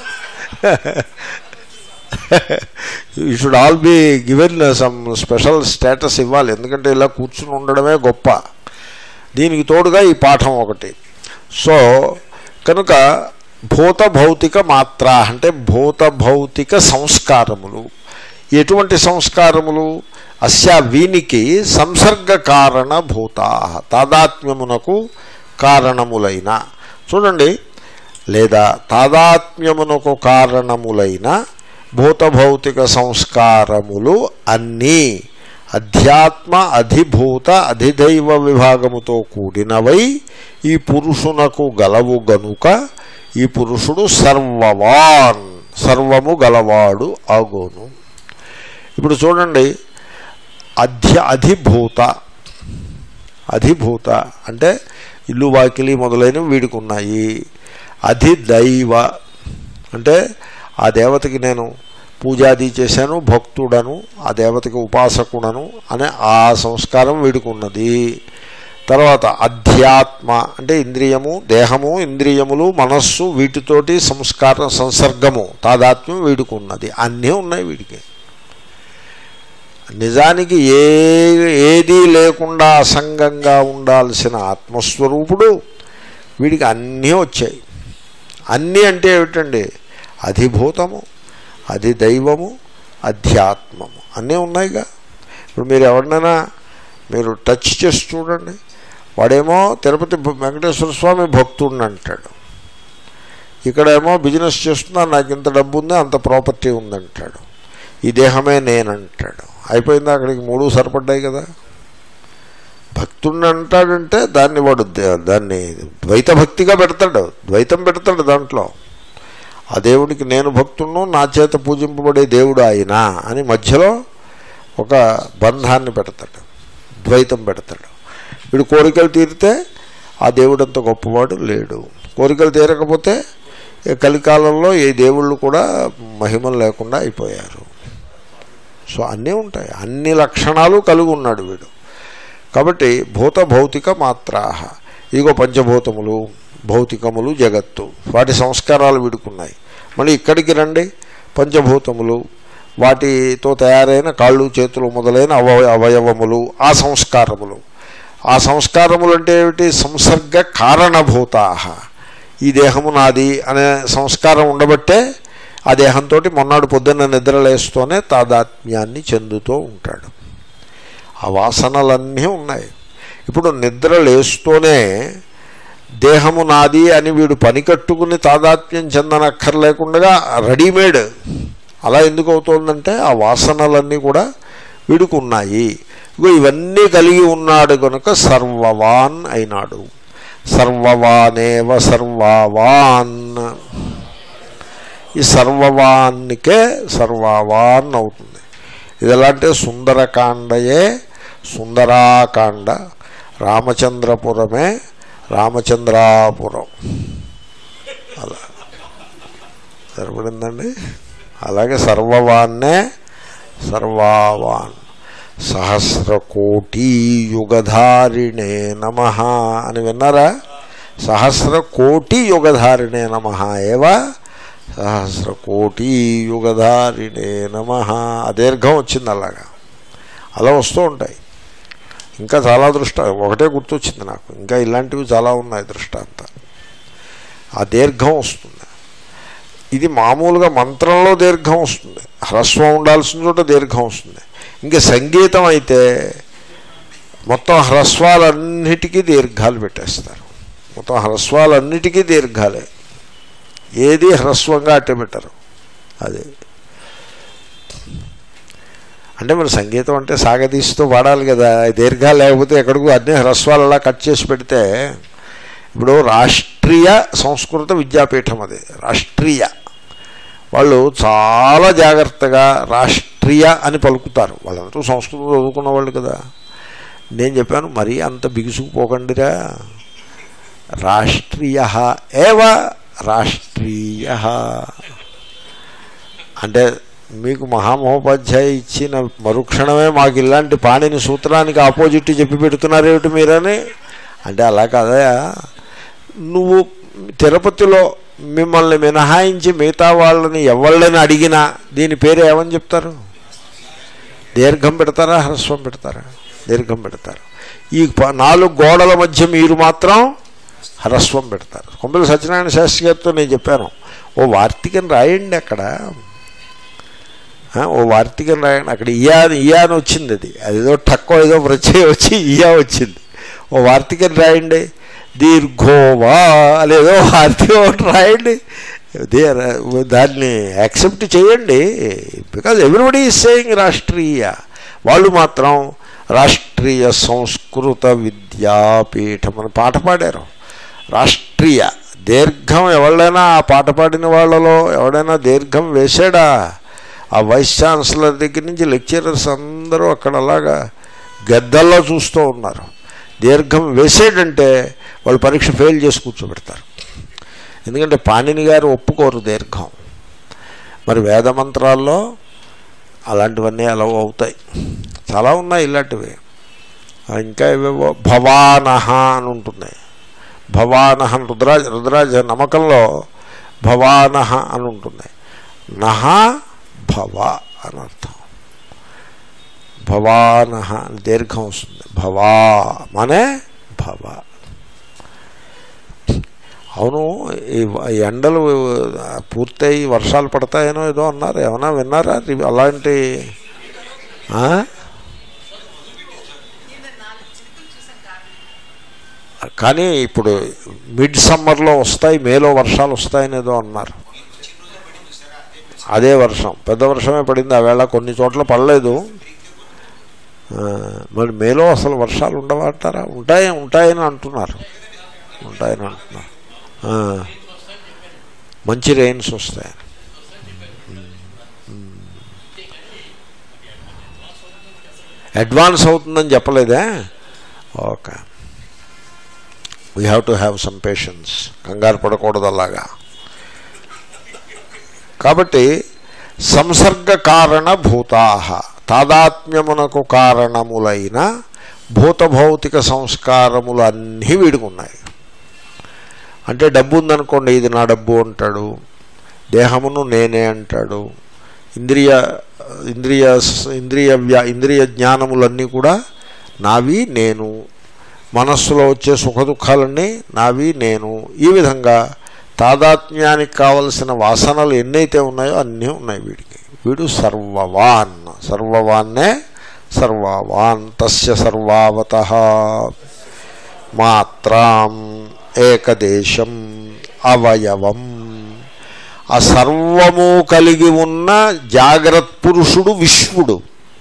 Speaker 1: you should all be given some special status ఇవ్వాలి ఎందుకంటే ఇలా కూర్చుని ఉండడమే గొప్ప దీనికి తోడుగా ఈ పాఠం ఒకటి సో కనుక భూత భౌతిక మాత్ర అంటే భూత భౌతిక సంస్కారములు ఎటువంటి సంస్కారములు అస్య వీనికి సంసర్గ కారణ భూతా తాదాత్మ్యమునకు కారణములైన చూడండి లేదా తాదాత్మ్యమునకు కారణములైన భూతభౌతిక సంస్కారములు అన్నీ అధ్యాత్మ అధిభూత అధిదైవ విభాగముతో కూడినవై ఈ పురుషునకు గలవు గనుక ఈ పురుషుడు సర్వవాన్ సర్వము గలవాడు అగును ఇప్పుడు చూడండి అధ్య అధిభూత అధిభూత అంటే ఇల్లు వాకిలి మొదలైనవి వీడికి ఉన్నాయి అధిదైవ అంటే ఆ దేవతకి నేను పూజాది చేశాను భక్తుడను ఆ దేవతకి ఉపాసకుడను అనే ఆ సంస్కారం వీడికి ఉన్నది తర్వాత అధ్యాత్మ అంటే ఇంద్రియము దేహము ఇంద్రియములు మనస్సు వీటితోటి సంస్కార సంసర్గము తాదాత్మ్యం వీడికి ఉన్నది అన్నీ ఉన్నాయి వీడికి నిజానికి ఏ ఏదీ లేకుండా అసంగంగా ఉండాల్సిన ఆత్మస్వరూపుడు వీడికి అన్నీ వచ్చాయి అన్నీ అంటే ఏమిటండి అధిభూతము అది దైవము అధ్యాత్మము అన్నీ ఉన్నాయిగా ఇప్పుడు మీరు ఎవరినైనా మీరు టచ్ చేసి చూడండి వాడేమో తిరుపతి భ- వెంకటేశ్వర స్వామి భక్తుడిని అంటాడు ఇక్కడేమో బిజినెస్ చేస్తున్నా నాకు ఇంత డబ్బు ఉంది అంత ప్రాపర్టీ ఉందంటాడు ఈ దేహమే నేనంటాడు అయిపోయింది అక్కడికి మూడు సరిపడ్డాయి కదా భక్తుడిని అంటాడంటే దాన్ని వాడు ద- దాన్ని ద్వైత భక్తిగా పెడతాడు ద్వైతం పెడతాడు దాంట్లో ఆ దేవుడికి నేను భక్తుడును నా చేత పూజింపబడే దేవుడు ఆయన అని మధ్యలో ఒక బంధాన్ని పెడతాడు ద్వైతం పెడతాడు వీడు కోరికలు తీరితే ఆ దేవుడంత గొప్పవాడు లేడు కోరికలు తీరకపోతే ఈ కలికాలంలో ఏ దేవుళ్ళు కూడా మహిమలు లేకుండా అయిపోయారు సో అన్నీ ఉంటాయి అన్ని లక్షణాలు కలిగి ఉన్నాడు వీడు కాబట్టి భూత భౌతిక మాత్రా ఇదిగో పంచభూతములు భౌతికములు జగత్తు వాటి సంస్కారాలు వీడుకున్నాయి మళ్ళీ ఇక్కడికి రండి పంచభూతములు వాటితో తయారైన కాళ్ళు చేతులు మొదలైన అవయ అవయవములు ఆ సంస్కారములు ఆ సంస్కారములు అంటే ఏమిటి సంసర్గ కారణభూతా ఈ దేహము నాది అనే సంస్కారం ఉండబట్టే ఆ దేహంతో మొన్నాడు పొద్దున్న నిద్రలేస్తూనే తాదాత్మ్యాన్ని చెందుతూ ఉంటాడు ఆ వాసనలన్నీ ఉన్నాయి ఇప్పుడు నిద్ర లేస్తూనే దేహము నాది అని వీడు పని కట్టుకుని తాదాత్మ్యం చెందనక్కర్లేకుండా రెడీమేడ్ అలా ఎందుకు అవుతోందంటే ఆ వాసనలన్నీ కూడా వీడికి ఉన్నాయి ఇగో ఇవన్నీ కలిగి ఉన్నాడు కనుక సర్వవాన్ అయినాడు సర్వవానేవ సర్వవాన్ ఈ సర్వవాన్నికే సర్వవాన్ అవుతుంది ఇది ఎలా అంటే సుందరకాండయే సుందరాకాండ రామచంద్రపురమే రామచంద్రాపురం అలా సరిపడిందండి అలాగే సర్వవాన్నే సర్వావాన్ సహస్రకోటి యుగధారిణే నమ అని విన్నారా సహస్రకోటి యుగధారిణే నమ ఏవ సహస్రకోటి యుగధారిణే నమ ఆ దీర్ఘం వచ్చింది అలాగా అలా వస్తూ ఉంటాయి ఇంకా చాలా దృష్ట ఒకటే గుర్తొచ్చింది నాకు ఇంకా ఇలాంటివి చాలా ఉన్నాయి దృష్టాంతాలు ఆ దీర్ఘం వస్తుంది ఇది మామూలుగా మంత్రంలో దీర్ఘం వస్తుంది హ్రస్వం ఉండాల్సిన చోట దీర్ఘం వస్తుంది ఇంకా సంగీతం అయితే మొత్తం హ్రస్వాలన్నిటికీ దీర్ఘాలు పెట్టేస్తారు మొత్తం హ్రస్వాలన్నిటికీ దీర్ఘాలే ఏది హ్రస్వంగా అట్టే పెట్టరు అదే అంటే మరి సంగీతం అంటే సాగదీస్తూ పాడాలి కదా దీర్ఘాలు లేకపోతే ఎక్కడికో అన్ని హ్రస్వాలు అలా కట్ చేసి పెడితే ఇప్పుడు రాష్ట్రీయ సంస్కృత విద్యాపీఠం అది రాష్ట్రీయ వాళ్ళు చాలా జాగ్రత్తగా రాష్ట్రీయ అని పలుకుతారు వాళ్ళందరూ సంస్కృతం చదువుకున్న వాళ్ళు కదా నేను చెప్పాను మరీ అంత బిగుసుకుపోకండిరా రాష్ట్రీయ ఏవ రాష్ట్రీయ అంటే మీకు మహామహోపాధ్యాయ ఇచ్చిన మరుక్షణమే మాకు ఇలాంటి పాణిని సూత్రానికి ఆపోజిట్ చెప్పి పెడుతున్నారేమిటి మీరని అంటే అలా కాదయా నువ్వు తిరుపతిలో మిమ్మల్ని మినహాయించి మిగతా వాళ్ళని ఎవళ్ళని అడిగినా దీని పేరు ఏమని చెప్తారు దీర్ఘం పెడతారా హ్రస్వం పెడతారా దీర్ఘం పెడతారు ఈ ప- నాలుగు గోడల మధ్య మీరు మాత్రం హ్రస్వం పెడతారు కొంపల సత్యనారాయణ శాస్త్రి గారితో నేను చెప్పాను ఓ వార్తికని రాయండి అక్కడ ఆ, ఓ వార్తికని రాయండి అక్కడ ఇయా ఇయా అని వచ్చింది అది అదేదో టక్కో ఏదో ప్రత్యయం వచ్చి ఇయా వచ్చింది ఓ వార్తికని రాయండి దీర్ఘోవా లేదో వార్తికం ఒకటి రాయండి దే- దాన్ని యాక్సెప్ట్ చేయండి బికాజ్ ఎవ్రీబడి ఈజ్ సేయింగ్ రాష్ట్రీయ వాళ్ళు మాత్రం రాష్ట్రీయ సంస్కృత విద్యాపీఠం అని పాట పాడారు రాష్ట్రీయ దీర్ఘం ఎవరైనా ఆ పాట పాడిన వాళ్ళలో ఎవడైనా దీర్ఘం వేశాడా ఆ వైస్ ఛాన్సలర్ దగ్గర నుంచి లెక్చరర్స్ అందరూ అక్కడ అలాగా గద్దల్లో చూస్తూ ఉన్నారు దీర్ఘం వేసేటంటే వాళ్ళు పరీక్ష ఫెయిల్ చేసి కూర్చోబెడతారు ఎందుకంటే పాణిని గారు ఒప్పుకోరు దీర్ఘం మరి వేద మంత్రాల్లో అలాంటివన్నీ అలా అవుతాయి చాలా ఉన్నాయి ఇలాంటివి ఆ, ఇంకా ఏవేవో భవానహ అని ఉంటుంది భవానహ అని రుద్రాజ రుద్రాజ నమ్మకంలో భవానహ అని ఉంటుంది నహ భవ అని అర్థం భవానహ అని దీర్ఘం వస్తుంది భవా మనే భవ అవును ఈ వ- ఈ ఎండలు పూర్తయి వర్షాలు పడతాయనో ఏదో అన్నారు ఏమన్నా విన్నారా రి- అలాంటి ఆ? కానీ ఇప్పుడు మిడ్ సమ్మర్లో వస్తాయి మేలో వర్షాలు వస్తాయని ఏదో అన్నారు అదే వర్షం పెద్ద వర్షమే పడింది ఆ వేళ కొన్ని చోట్ల పడలేదు ఆ, మరి మేలో అసలు వర్షాలు ఉండవా అంటారా ఉంటాయి ఉంటాయని అంటున్నారు ఉంటాయని అంటున్నారు ఆ, మంచి రెయిన్స్ వస్తాయి అడ్వాన్స్ అవుతుందని చెప్పలేదే okay we have to have some patience కంగారు పడకూడదు అలాగా కాబట్టి సంసర్గ కారణ భూతా తాదాత్మ్యమునకు కారణములైన భూతభౌతిక సంస్కారములు అన్నీ వీడికి ఉన్నాయి అంటే డబ్బు ఉందనుకోండి ఇది నా డబ్బు అంటాడు దేహమును నేనే అంటాడు ఇంద్రియ ఇంద్రియ ఇంద్రియ వ్యా ఇంద్రియ జ్ఞానములన్నీ కూడా నావి నేను మనస్సులో వచ్చే సుఖ దుఃఖాలన్నీ నావి నేను ఈ విధంగా తాదాత్మ్యానికి కావలసిన వాసనలు ఎన్నైతే ఉన్నాయో అన్నీ ఉన్నాయి వీడికి వీడు సర్వవాన్ సర్వవాన్నే సర్వవాన్ తస్య సర్వావత మాత్రాం ఏకదేశం అవయవం ఆ సర్వము కలిగి ఉన్న జాగ్రత్త పురుషుడు విశ్వుడు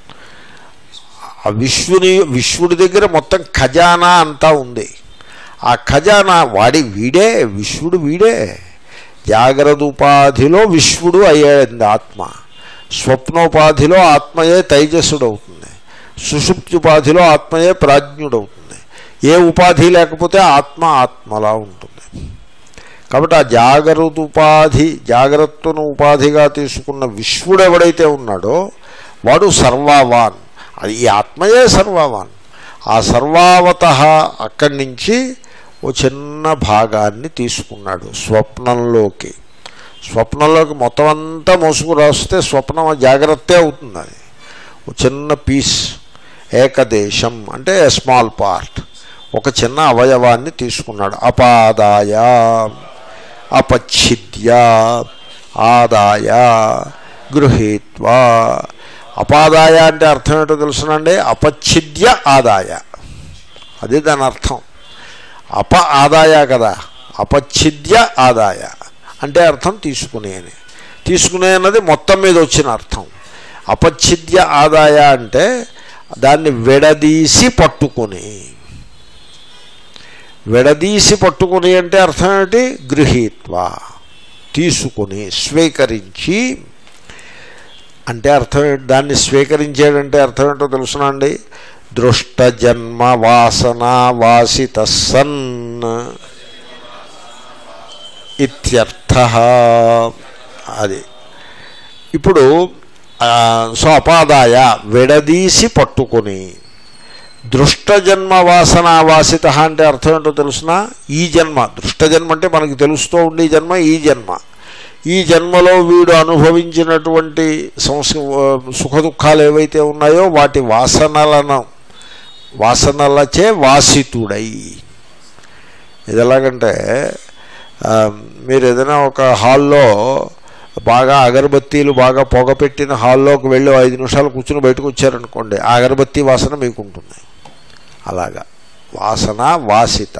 Speaker 1: ఆ విశ్వుని విశ్వుడి దగ్గర మొత్తం ఖజానా అంతా ఉంది ఆ ఖజానా వాడి వీడే విశ్వుడు వీడే జాగ్రత్త ఉపాధిలో విశ్వుడు అయ్యేది ఆత్మ స్వప్నోపాధిలో ఆత్మయే తైజస్సుడు అవుతుంది సుషుప్త్యుపాధిలో ఆత్మయే ప్రాజ్ఞుడవుతుంది ఏ ఉపాధి లేకపోతే ఆత్మ ఆత్మలా ఉంటుంది కాబట్టి ఆ జాగ్రత్త ఉపాధి జాగ్రత్తను ఉపాధిగా తీసుకున్న విశ్వుడు ఎవడైతే ఉన్నాడో వాడు సర్వావాన్ అది ఈ ఆత్మయే సర్వావాన్ ఆ సర్వావత అక్కడి నుంచి ఓ చిన్న భాగాన్ని తీసుకున్నాడు స్వప్నంలోకి స్వప్నంలోకి మొత్తం అంతా మోసుకు రాస్తే స్వప్నం జాగ్రత్తే అవుతుంది అది ఓ చిన్న పీస్ ఏకదేశం అంటే స్మాల్ పార్ట్ ఒక చిన్న అవయవాన్ని తీసుకున్నాడు అపాదాయ అపచ్ఛిద్య ఆదాయ గృహీత్వా అపాదాయ అంటే అర్థం ఏంటో తెలుసునండి అపచ్ఛిద్య ఆదాయ అది దాని అర్థం అప ఆదాయ కదా అపచ్ఛిద్య ఆదాయ అంటే అర్థం తీసుకునే అని తీసుకునే అన్నది మొత్తం మీద వచ్చిన అర్థం అపచ్ఛిద్య ఆదాయ అంటే దాన్ని విడదీసి పట్టుకుని విడదీసి పట్టుకుని అంటే అర్థం ఏంటి గృహీత్వ తీసుకుని స్వీకరించి అంటే అర్థం ఏంటి దాన్ని స్వీకరించాడంటే అర్థం ఏంటో తెలుసునండి దృష్ట జన్మ వాసన వాసిత సన్ ఇత్యర్థ అది ఇప్పుడు సో అపాదాయ విడదీసి పట్టుకుని దృష్ట జన్మ వాసన వాసిత అంటే అర్థం ఏంటో తెలుసిన ఈ జన్మ దృష్ట జన్మ అంటే మనకి తెలుస్తూ ఉండే జన్మ ఈ జన్మ ఈ జన్మలో వీడు అనుభవించినటువంటి సంస్ సుఖ దుఃఖాలు ఏవైతే ఉన్నాయో వాటి వాసనలను వాసనలచే వాసితుడై ఇది ఎలాగంటే మీరు ఏదైనా ఒక హాల్లో బాగా అగరబత్తీలు బాగా పొగ పెట్టిన హాల్లోకి వెళ్ళి ఐదు నిమిషాలు కూర్చుని బయటకు వచ్చారనుకోండి ఆ అగరబత్తి వాసన మీకు ఉంటుంది అలాగా వాసన వాసిత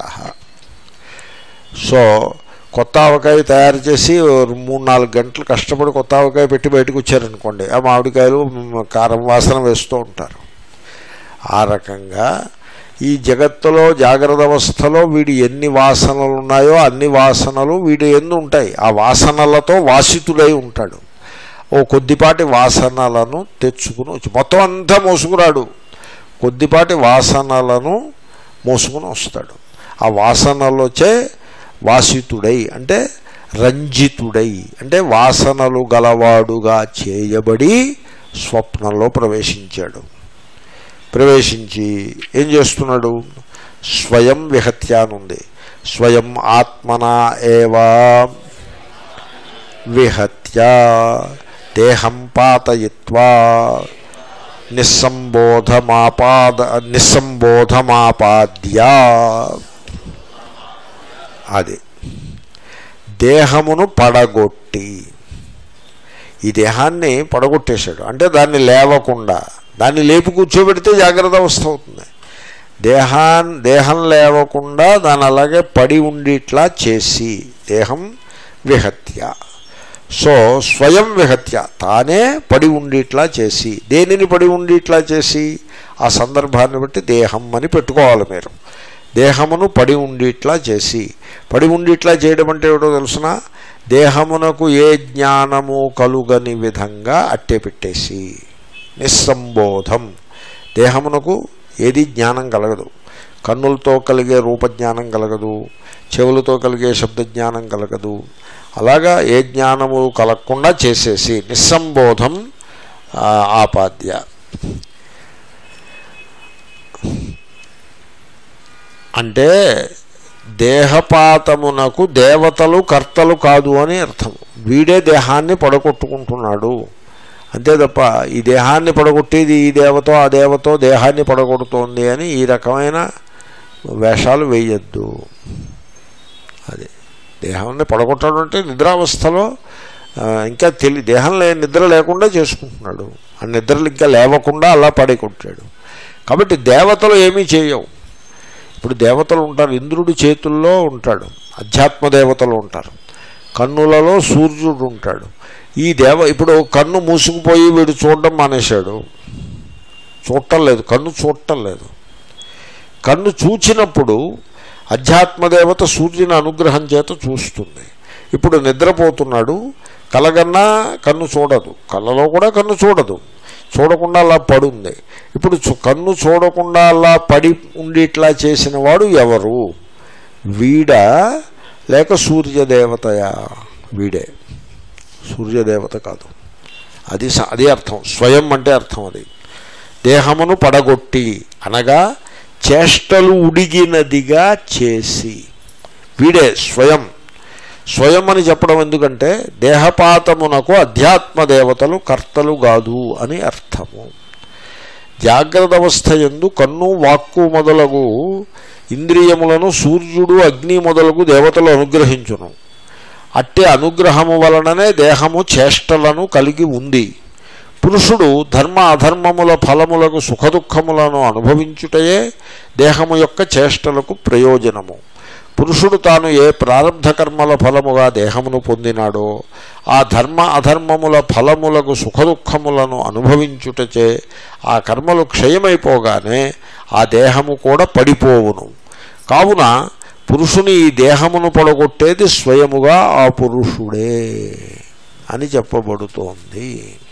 Speaker 1: సో కొత్త ఆవకాయ తయారు చేసి మూడు నాలుగు గంటలు కష్టపడి కొత్త ఆవకాయ పెట్టి బయటకు వచ్చారనుకోండి ఆ మామిడికాయలు కారం వాసన వేస్తూ ఉంటారు ఆ రకంగా ఈ జగత్తులో జాగ్రత్త అవస్థలో వీడి ఎన్ని వాసనలు ఉన్నాయో అన్ని వాసనలు వీడి ఎందు ఉంటాయి ఆ వాసనలతో వాసితుడై ఉంటాడు ఓ కొద్దిపాటి వాసనలను తెచ్చుకుని వచ్చి మొత్తం అంతా మోసుకురాడు కొద్దిపాటి వాసనలను మోసుకుని వస్తాడు ఆ వాసనలచే వాసితుడై అంటే రంజితుడై అంటే వాసనలు గలవాడుగా చేయబడి స్వప్నంలో ప్రవేశించాడు ప్రవేశించి ఏం చేస్తున్నాడు స్వయం విహత్యానుంది స్వయం ఆత్మన ఏవా విహత్య దేహం పాతయిత్వా నిస్సంబోధమాపాద నిస్సంబోధమాపాద్య అది దేహమును పడగొట్టి ఈ దేహాన్ని పడగొట్టేశాడు అంటే దాన్ని లేవకుండా దాన్ని లేపి కూర్చోబెడితే జాగ్రత్త అవస్థ అవుతుంది దేహాన్ దేహం లేవకుండా దాని అలాగే పడి ఉండిట్లా చేసి దేహం విహత్య సో స్వయం విహత్య తానే పడి ఉండిట్లా చేసి దేనిని పడి ఉండిట్లా చేసి ఆ సందర్భాన్ని బట్టి దేహం అని పెట్టుకోవాలి మీరు దేహమును పడి ఉండిట్లా చేసి పడి ఉండిట్లా చేయడం అంటే ఏమిటో తెలుసిన దేహమునకు ఏ జ్ఞానము కలుగని విధంగా అట్టే పెట్టేసి నిస్సంబోధం దేహమునకు ఏది జ్ఞానం కలగదు కన్నులతో కలిగే రూపజ్ఞానం కలగదు చెవులతో కలిగే శబ్దజ్ఞానం కలగదు అలాగా ఏ జ్ఞానము కలగకుండా చేసేసి నిస్సంబోధం ఆపాద్య అంటే దేహపాతమునకు దేవతలు కర్తలు కాదు అని అర్థం వీడే దేహాన్ని పడగొట్టుకుంటున్నాడు అంతే తప్ప ఈ దేహాన్ని పడగొట్టేది ఈ దేవతో ఆ దేవతో దేహాన్ని పడగొడుతోంది అని ఈ రకమైన వేషాలు వేయద్దు అది దేహాన్ని పడగొట్టడం అంటే నిద్రావస్థలో ఆ, ఇంకా తెలి దేహం లే నిద్ర లేకుండా చేసుకుంటున్నాడు ఆ నిద్రలు ఇంకా లేవకుండా అలా పడగొట్టాడు కాబట్టి దేవతలు ఏమీ చేయవు ఇప్పుడు దేవతలు ఉంటారు ఇంద్రుడి చేతుల్లో ఉంటాడు అధ్యాత్మ దేవతలు ఉంటారు కన్నులలో సూర్యుడు ఉంటాడు ఈ దేవ ఇప్పుడు కన్ను మూసుకుపోయి వీడు చూడడం మానేశాడు చూడటం లేదు కన్ను చూడటం లేదు కన్ను చూచినప్పుడు అధ్యాత్మదేవత సూర్యుని అనుగ్రహం చేత చూస్తుంది ఇప్పుడు నిద్రపోతున్నాడు కలగన్నా కన్ను చూడదు కళ్ళలో కూడా కన్ను చూడదు చూడకుండా అలా పడుంది ఇప్పుడు చు- కన్ను చూడకుండా అలా పడి ఉండి ఇట్లా చేసిన వాడు ఎవరు వీడా లేక సూర్యదేవతయా వీడే సూర్యదేవత కాదు అది స- అది అర్థం స్వయం అంటే అర్థం అది దేహమును పడగొట్టి అనగా చేష్టలు ఉడిగినదిగా చేసి వీడే స్వయం స్వయం అని చెప్పడం ఎందుకంటే దేహపాతమునకు అధ్యాత్మ దేవతలు కర్తలు కాదు అని అర్థము జాగ్రత్త అవస్థ ఎందు కన్ను వాక్కు మొదలగు ఇంద్రియములను సూర్యుడు అగ్ని మొదలగు దేవతలు అనుగ్రహించును అట్టి అనుగ్రహము వలననే దేహము చేష్టలను కలిగి ఉంది పురుషుడు ధర్మ అధర్మముల ఫలములకు సుఖదుఖములను అనుభవించుటయే దేహము యొక్క చేష్టలకు ప్రయోజనము పురుషుడు తాను ఏ ప్రారంధ కర్మల ఫలముగా దేహమును పొందినాడో ఆ ధర్మ అధర్మముల ఫలములకు సుఖదుఖములను అనుభవించుటచే ఆ కర్మలు క్షయమైపోగానే ఆ దేహము కూడా పడిపోవును కావున పురుషుని ఈ దేహమును పడగొట్టేది స్వయముగా ఆ పురుషుడే అని చెప్పబడుతోంది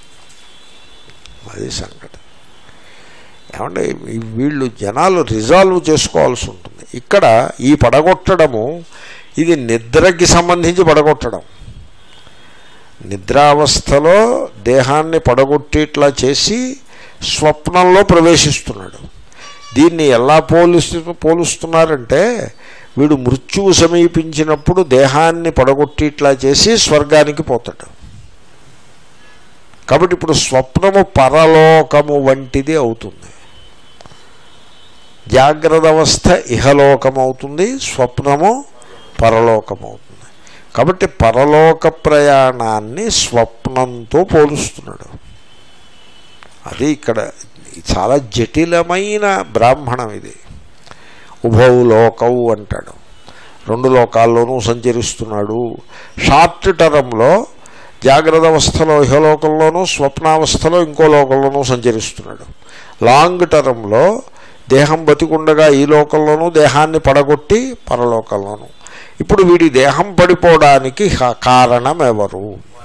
Speaker 1: అది సంగతి ఏమంటే ఈ వీళ్ళు జనాలు రిజాల్వ్ చేసుకోవాల్సి ఉంటుంది ఇక్కడ ఈ పడగొట్టడము ఇది నిద్రకి సంబంధించి పడగొట్టడం నిద్రావస్థలో దేహాన్ని పడగొట్టేట్లా చేసి స్వప్నంలో ప్రవేశిస్తున్నాడు దీన్ని ఎలా పోలుస్తు పోలుస్తున్నారంటే వీడు మృత్యువు సమీపించినప్పుడు దేహాన్ని పడగొట్టేట్లా చేసి స్వర్గానికి పోతాడు కాబట్టి ఇప్పుడు స్వప్నము పరలోకము వంటిది అవుతుంది జాగ్రత్త అవస్థ ఇహలోకం అవుతుంది స్వప్నము పరలోకం అవుతుంది కాబట్టి పరలోక ప్రయాణాన్ని స్వప్నంతో పోలుస్తున్నాడు అది ఇక్కడ చాలా జటిలమైన బ్రాహ్మణం ఇది ఉభౌ లోకవు అంటాడు రెండు లోకాల్లోనూ సంచరిస్తున్నాడు షార్ట్ టర్మ్లో జాగ్రత్త అవస్థలో ఇహలోకంలోనూ స్వప్నావస్థలో ఇంకో లోకంలోనూ సంచరిస్తున్నాడు లాంగ్ టర్మ్లో దేహం బతికుండగా ఈ లోకంలోనూ దేహాన్ని పడగొట్టి పరలోకంలోనూ ఇప్పుడు వీడి దేహం పడిపోవడానికి హ- కారణం ఎవరు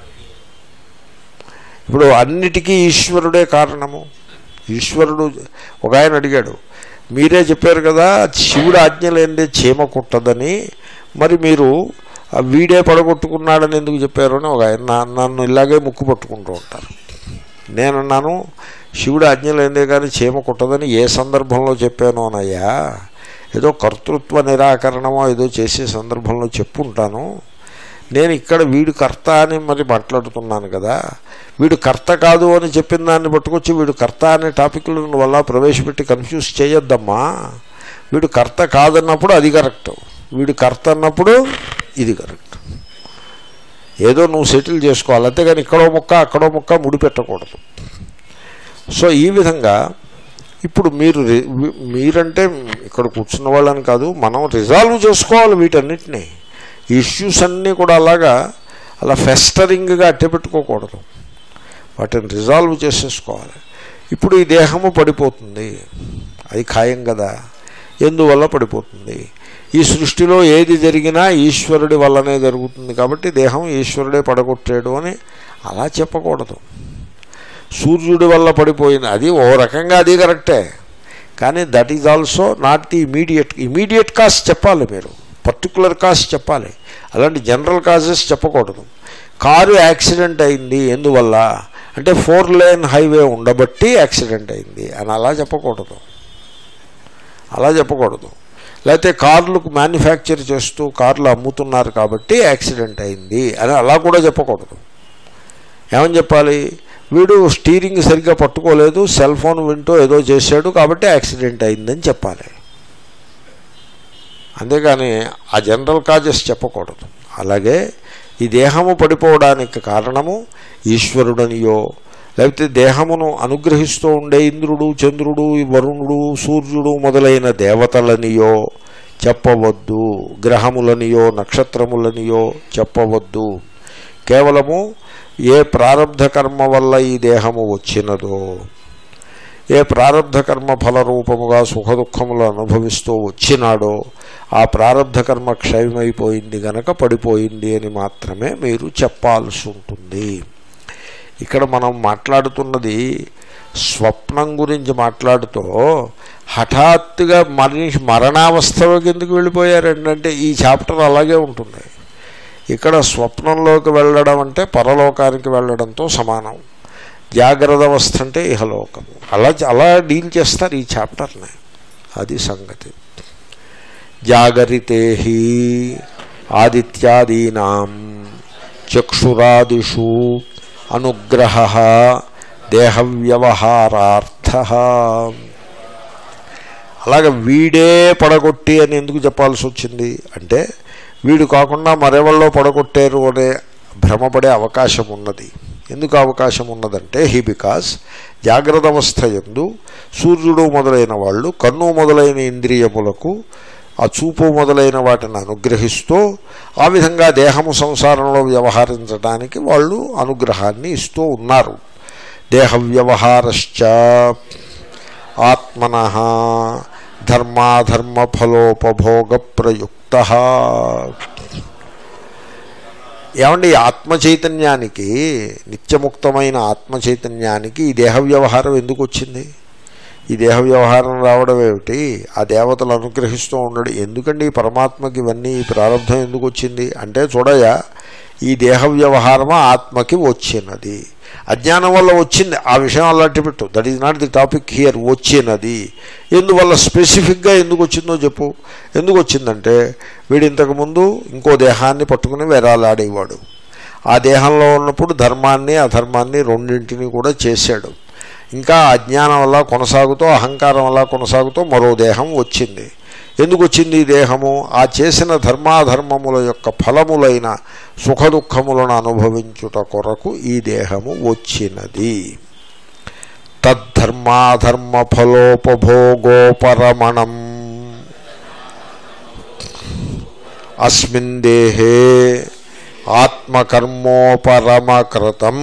Speaker 1: ఇప్పుడు అన్నిటికీ ఈశ్వరుడే కారణము ఈశ్వరుడు ఒక ఆయన అడిగాడు మీరే చెప్పారు కదా శివుడు ఆజ్ఞ లేనిదే చీమ కుట్టదని మరి మీరు ఆ వీడే పడగొట్టుకున్నాడని ఎందుకు చెప్పారు అని ఒక ఆయన నా- నన్ను ఇలాగే ముక్కు పట్టుకుంటూ ఉంటారు నేనన్నాను శివుడు ఆజ్ఞ లేనిదే కానీ చీమ కుట్టదని ఏ సందర్భంలో చెప్పాను అనయ్యా ఏదో కర్తృత్వ నిరాకరణమో ఏదో చేసే సందర్భంలో చెప్పుంటాను నేను ఇక్కడ వీడు కర్త అని మరి మాట్లాడుతున్నాను కదా వీడు కర్త కాదు అని చెప్పిన దాన్ని పట్టుకొచ్చి వీడు కర్త అనే టాపిక్లను వల్ల ప్రవేశపెట్టి కన్ఫ్యూజ్ చేయొద్దమ్మా వీడు కర్త కాదన్నప్పుడు అది కరెక్ట్ వీడు కర్త అన్నప్పుడు ఇది కరెక్ట్ ఏదో నువ్వు సెటిల్ చేసుకోవాలి అంతేగాని ఇక్కడో ముక్క అక్కడో ముక్క ముడిపెట్టకూడదు సో ఈ విధంగా ఇప్పుడు మీరు రి- మీరంటే ఇక్కడ కూర్చున్న వాళ్ళని కాదు మనం రిజాల్వ్ చేసుకోవాలి వీటన్నిటినీ ఇష్యూస్ అన్నీ కూడా అలాగా అలా ఫెస్టరింగ్గా అట్టెపెట్టుకోకూడదు వాటిని రిజాల్వ్ చేసేసుకోవాలి ఇప్పుడు ఈ దేహము పడిపోతుంది అది ఖాయం కదా ఎందువల్ల పడిపోతుంది ఈ సృష్టిలో ఏది జరిగినా ఈశ్వరుడి వల్లనే జరుగుతుంది కాబట్టి దేహం ఈశ్వరుడే పడగొట్టాడు అని అలా చెప్పకూడదు సూర్యుడి వల్ల పడిపోయింది అది ఓ రకంగా అది కరెక్టే కానీ that is also not the immediate immediate cause చెప్పాలి మీరు పర్టికులర్ కాజ్ చెప్పాలి అలాంటి జనరల్ కాజెస్ చెప్పకూడదు కారు యాక్సిడెంట్ అయింది ఎందువల్ల అంటే ఫోర్ లేన్ హైవే ఉండబట్టి యాక్సిడెంట్ అయింది అని అలా చెప్పకూడదు అలా చెప్పకూడదు లేకపోతే కార్లకు మ్యానుఫ్యాక్చర్ చేస్తూ కార్లు అమ్ముతున్నారు కాబట్టి యాక్సిడెంట్ అయింది అని అలా కూడా చెప్పకూడదు ఏమని చెప్పాలి వీడు స్టీరింగ్ సరిగ్గా పట్టుకోలేదు సెల్ ఫోన్ వింటూ ఏదో చేశాడు కాబట్టి యాక్సిడెంట్ అయిందని చెప్పాలి అంతేగాని ఆ జనరల్ కాజెస్ చెప్పకూడదు అలాగే ఈ దేహము పడిపోవడానికి కారణము ఈశ్వరుడనియో లేకపోతే దేహమును అనుగ్రహిస్తూ ఉండే ఇంద్రుడు చంద్రుడు వరుణుడు సూర్యుడు మొదలైన దేవతలనియో చెప్పవద్దు గ్రహములనియో నక్షత్రములనియో చెప్పవద్దు కేవలము ఏ ప్రారంధ కర్మ వల్ల ఈ దేహము వచ్చినదో ఏ ప్రారంధ కర్మ ఫలరూపముగా సుఖదుఖములు అనుభవిస్తూ వచ్చినాడో ఆ ప్రారంధ కర్మ క్షయమైపోయింది గనక పడిపోయింది అని మాత్రమే మీరు చెప్పాల్సి ఉంటుంది ఇక్కడ మనం మాట్లాడుతున్నది స్వప్నం గురించి మాట్లాడుతూ హఠాత్తుగా మనిషి మరణావస్థలోకి ఎందుకు వెళ్ళిపోయారండి అంటే ఈ చాప్టర్ అలాగే ఉంటుంది ఇక్కడ స్వప్నంలోకి వెళ్ళడం అంటే పరలోకానికి వెళ్ళడంతో సమానం జాగ్రత్త అవస్థ అంటే ఇహలోకము అలా అలా డీల్ చేస్తారు ఈ చాప్టర్ని అది సంగతి జాగరితే ఆదిత్యాదీనాం చక్షురాదిషు అనుగ్రహ దేహవ్యవహారార్థ అలాగే వీడే పడగొట్టి అని ఎందుకు చెప్పాల్సి వచ్చింది అంటే వీడు కాకుండా మరెవళ్ళో పడగొట్టారు అనే భ్రమపడే అవకాశం ఉన్నది ఎందుకు అవకాశం ఉన్నదంటే హీ బికాస్ జాగ్రత్త అవస్థ ఎందు సూర్యుడు మొదలైన వాళ్ళు కన్ను మొదలైన ఇంద్రియములకు ఆ చూపు మొదలైన వాటిని అనుగ్రహిస్తూ ఆ విధంగా దేహము సంసారంలో వ్యవహరించడానికి వాళ్ళు అనుగ్రహాన్ని ఇస్తూ ఉన్నారు దేహ వ్యవహారశ్చ ఆత్మన ధర్మాధర్మ ఫలోపభోగ ప్రయుక్త ఏమండి ఈ ఆత్మ చైతన్యానికి నిత్యముక్తమైన ఆత్మ చైతన్యానికి ఈ దేహ వ్యవహారం ఎందుకు వచ్చింది ఈ దేహ వ్యవహారం రావడం ఏమిటి ఆ దేవతలు అనుగ్రహిస్తూ ఉండడు ఎందుకండి ఈ పరమాత్మకి ఇవన్నీ ఈ ప్రారంభం ఎందుకు వచ్చింది అంటే చూడయా ఈ దేహ వ్యవహారమా ఆత్మకి వచ్చినది అజ్ఞానం వల్ల వచ్చింది ఆ విషయం అలాంటి పెట్టు that is not the topic here వచ్చినది ఎందువల్ల స్పెసిఫిక్గా ఎందుకు వచ్చిందో చెప్పు ఎందుకు వచ్చిందంటే వీడు ఇంతకుముందు ఇంకో దేహాన్ని పట్టుకుని వేరాలాడేవాడు ఆ దేహంలో ఉన్నప్పుడు ధర్మాన్ని అధర్మాన్ని రెండింటిని కూడా చేశాడు ఇంకా అజ్ఞానం వల్ల కొనసాగుతూ అహంకారం వల్ల కొనసాగుతూ మరో దేహం వచ్చింది ఎందుకు వచ్చింది ఈ దేహము ఆ చేసిన ధర్మాధర్మముల యొక్క ఫలములైన సుఖదుఖములను అనుభవించుట కొరకు ఈ దేహము వచ్చినది తద్ధర్మాధర్మ ఫలోపభోగోపరమణం అస్మిన్ దేహే ఆత్మకర్మోపరమకృతం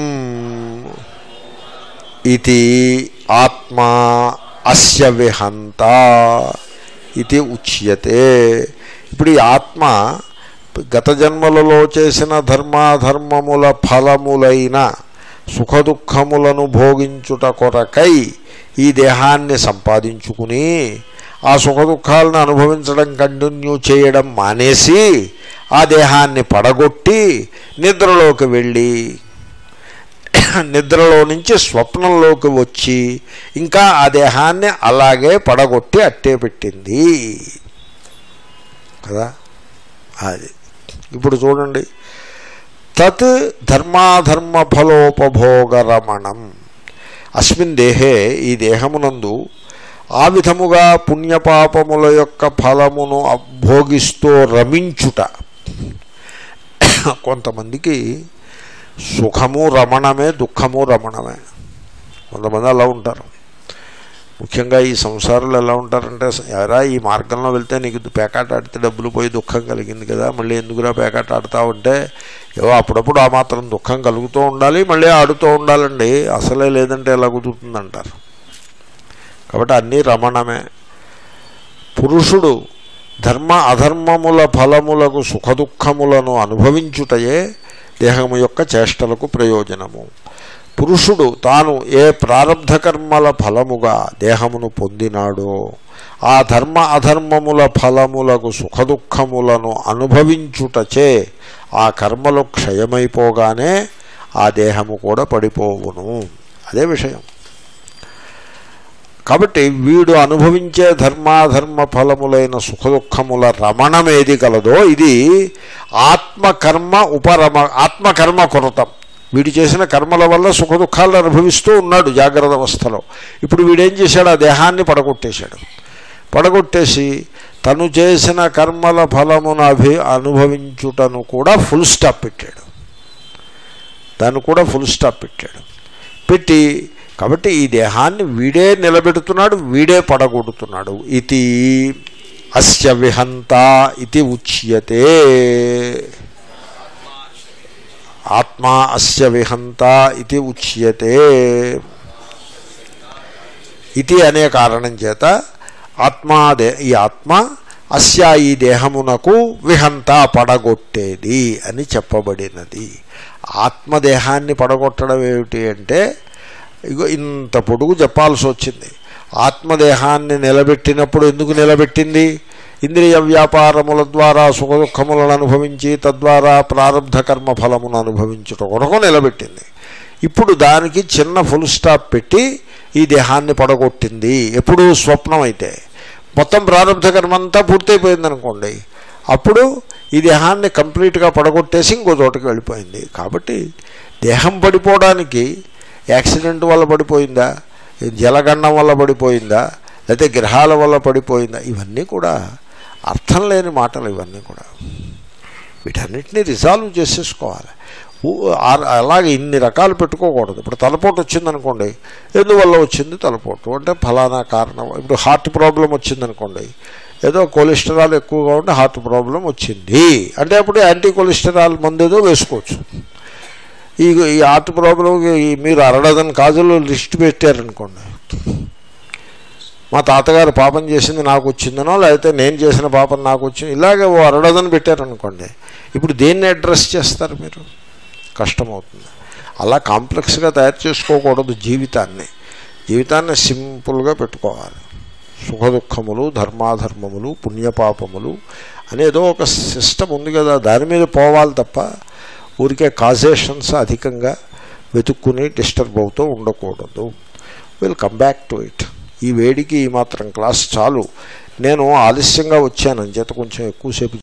Speaker 1: ఇది ఆత్మా అస్య విహంత ఇది ఉచ్యతే ఇప్పుడు ఈ ఆత్మ గత జన్మలలో చేసిన ధర్మాధర్మముల ఫలములైన సుఖదుఖములను భోగించుట కొరకై ఈ దేహాన్ని సంపాదించుకుని ఆ సుఖదుఖాలను అనుభవించడం కంటిన్యూ చేయడం మానేసి ఆ దేహాన్ని పడగొట్టి నిద్రలోకి వెళ్ళి నిద్రలో నుంచి స్వప్నంలోకి వచ్చి ఇంకా ఆ దేహాన్ని అలాగే పడగొట్టి అట్టే పెట్టింది కదా అది ఇప్పుడు చూడండి తత్ ధర్మాధర్మ ఫలోపభోగరమణం అస్మిన్ దేహే ఈ దేహమునందు ఆ విధముగా పుణ్యపాపముల యొక్క ఫలమును భోగిస్తూ రమించుట కొంతమందికి సుఖము రమణమే దుఃఖము రమణమే కొంతమంది అలా ఉంటారు ముఖ్యంగా ఈ సంసారాలు ఎలా ఉంటారంటే ఎరా ఈ మార్గంలో వెళ్తే నీకు పేకాట ఆడితే డబ్బులు పోయి దుఃఖం కలిగింది కదా మళ్ళీ ఎందుకురా పేకాట ఆడుతూ ఉంటే ఏవో అప్పుడప్పుడు ఆ మాత్రం దుఃఖం కలుగుతూ ఉండాలి మళ్ళీ ఆడుతూ ఉండాలండి అసలే లేదంటే ఎలా కుదురుతుందంటారు కాబట్టి అన్నీ రమణమే పురుషుడు ధర్మ అధర్మముల ఫలములకు సుఖదుఖములను అనుభవించుటయే దేహము యొక్క చేష్టలకు ప్రయోజనము పురుషుడు తాను ఏ ప్రారంధ కర్మల ఫలముగా దేహమును పొందినాడో ఆ ధర్మ అధర్మముల ఫలములకు సుఖదుఖములను అనుభవించుటచే ఆ కర్మలు క్షయమైపోగానే ఆ దేహము కూడా పడిపోవును అదే విషయం కాబట్టి వీడు అనుభవించే ధర్మాధర్మ ఫలములైన సుఖదుఖముల రమణమేది కలదో ఇది ఆత్మకర్మ ఉపరమ ఆత్మకర్మ కొరతం వీడు చేసిన కర్మల వల్ల సుఖదుఖాలను అనుభవిస్తూ ఉన్నాడు జాగ్రత్త అవస్థలో ఇప్పుడు వీడేం చేశాడు ఆ దేహాన్ని పడగొట్టేశాడు పడగొట్టేసి తను చేసిన కర్మల ఫలమును అభి అనుభవించుటను కూడా ఫుల్ స్టాప్ పెట్టాడు దాన్ని కూడా ఫుల్ స్టాప్ పెట్టాడు పెట్టి కాబట్టి ఈ దేహాన్ని వీడే నిలబెడుతున్నాడు వీడే పడగొడుతున్నాడు ఇది అస్య విహంత ఇది ఉచ్యతే ఆత్మా అస్య విహంత ఇది ఉచ్యతే ఇది అనే కారణం చేత ఆత్మాదే ఈ ఆత్మ అస్య ఈ దేహమునకు విహంత పడగొట్టేది అని చెప్పబడినది ఆత్మదేహాన్ని పడగొట్టడం ఏమిటి అంటే ఇగో ఇంత పొడుగు చెప్పాల్సి వచ్చింది ఆత్మదేహాన్ని నిలబెట్టినప్పుడు ఎందుకు నిలబెట్టింది ఇంద్రియ వ్యాపారముల ద్వారా సుఖదుఖములను అనుభవించి తద్వారా ప్రారంధ కర్మ ఫలమును అనుభవించుట కొరకు నిలబెట్టింది ఇప్పుడు దానికి చిన్న ఫుల్ స్టాప్ పెట్టి ఈ దేహాన్ని పడగొట్టింది ఎప్పుడు స్వప్నం అయితే మొత్తం ప్రారంభ కర్మ అంతా పూర్తయిపోయింది అనుకోండి అప్పుడు ఈ దేహాన్ని కంప్లీట్గా పడగొట్టేసి ఇంకో చోటకి వెళ్ళిపోయింది కాబట్టి దేహం పడిపోవడానికి యాక్సిడెంట్ వల్ల పడిపోయిందా జలగండం వల్ల పడిపోయిందా లేకపోతే గ్రహాల వల్ల పడిపోయిందా ఇవన్నీ కూడా అర్థం లేని మాటలు ఇవన్నీ కూడా వీటన్నిటినీ రిజాల్వ్ చేసేసుకోవాలి ఊ- ఆ- అలాగే ఇన్ని రకాలు పెట్టుకోకూడదు ఇప్పుడు తలపోటు వచ్చిందనుకోండి ఎందువల్ల వచ్చింది తలపోటు అంటే ఫలానా కారణం ఇప్పుడు హార్ట్ ప్రాబ్లం వచ్చిందనుకోండి ఏదో కొలెస్టరాల్ ఎక్కువగా ఉండి హార్ట్ ప్రాబ్లం వచ్చింది అంటే అప్పుడు యాంటీ కొలెస్టరాల్ మందు ఏదో వేసుకోవచ్చు ఈ ఈ హార్ట్ ప్రాబ్లం మీరు అరడదన్ కాజులు లిస్ట్ పెట్టారనుకోండి మా తాతగారు పాపం చేసింది నాకు వచ్చిందనో లేకపోతే నేను చేసిన పాపం నాకు వచ్చింది ఇలాగే ఓ అరడదని పెట్టారనుకోండి ఇప్పుడు దేన్ని అడ్రస్ చేస్తారు మీరు కష్టమవుతుంది అలా కాంప్లెక్స్గా తయారు చేసుకోకూడదు జీవితాన్ని జీవితాన్ని సింపుల్గా పెట్టుకోవాలి సుఖదుఖములు ధర్మాధర్మములు పుణ్యపాపములు అనేదో ఒక సిస్టమ్ ఉంది కదా దాని మీద పోవాలి తప్ప ఊరికే కాజేషన్స్ అధికంగా వెతుక్కుని డిస్టర్బ్ అవుతూ ఉండకూడదు will come back to it ఈ వేడికి ఈ మాత్రం క్లాస్ చాలు నేను ఆలస్యంగా వచ్చాను చేత కొంచెం ఎక్కువసేపు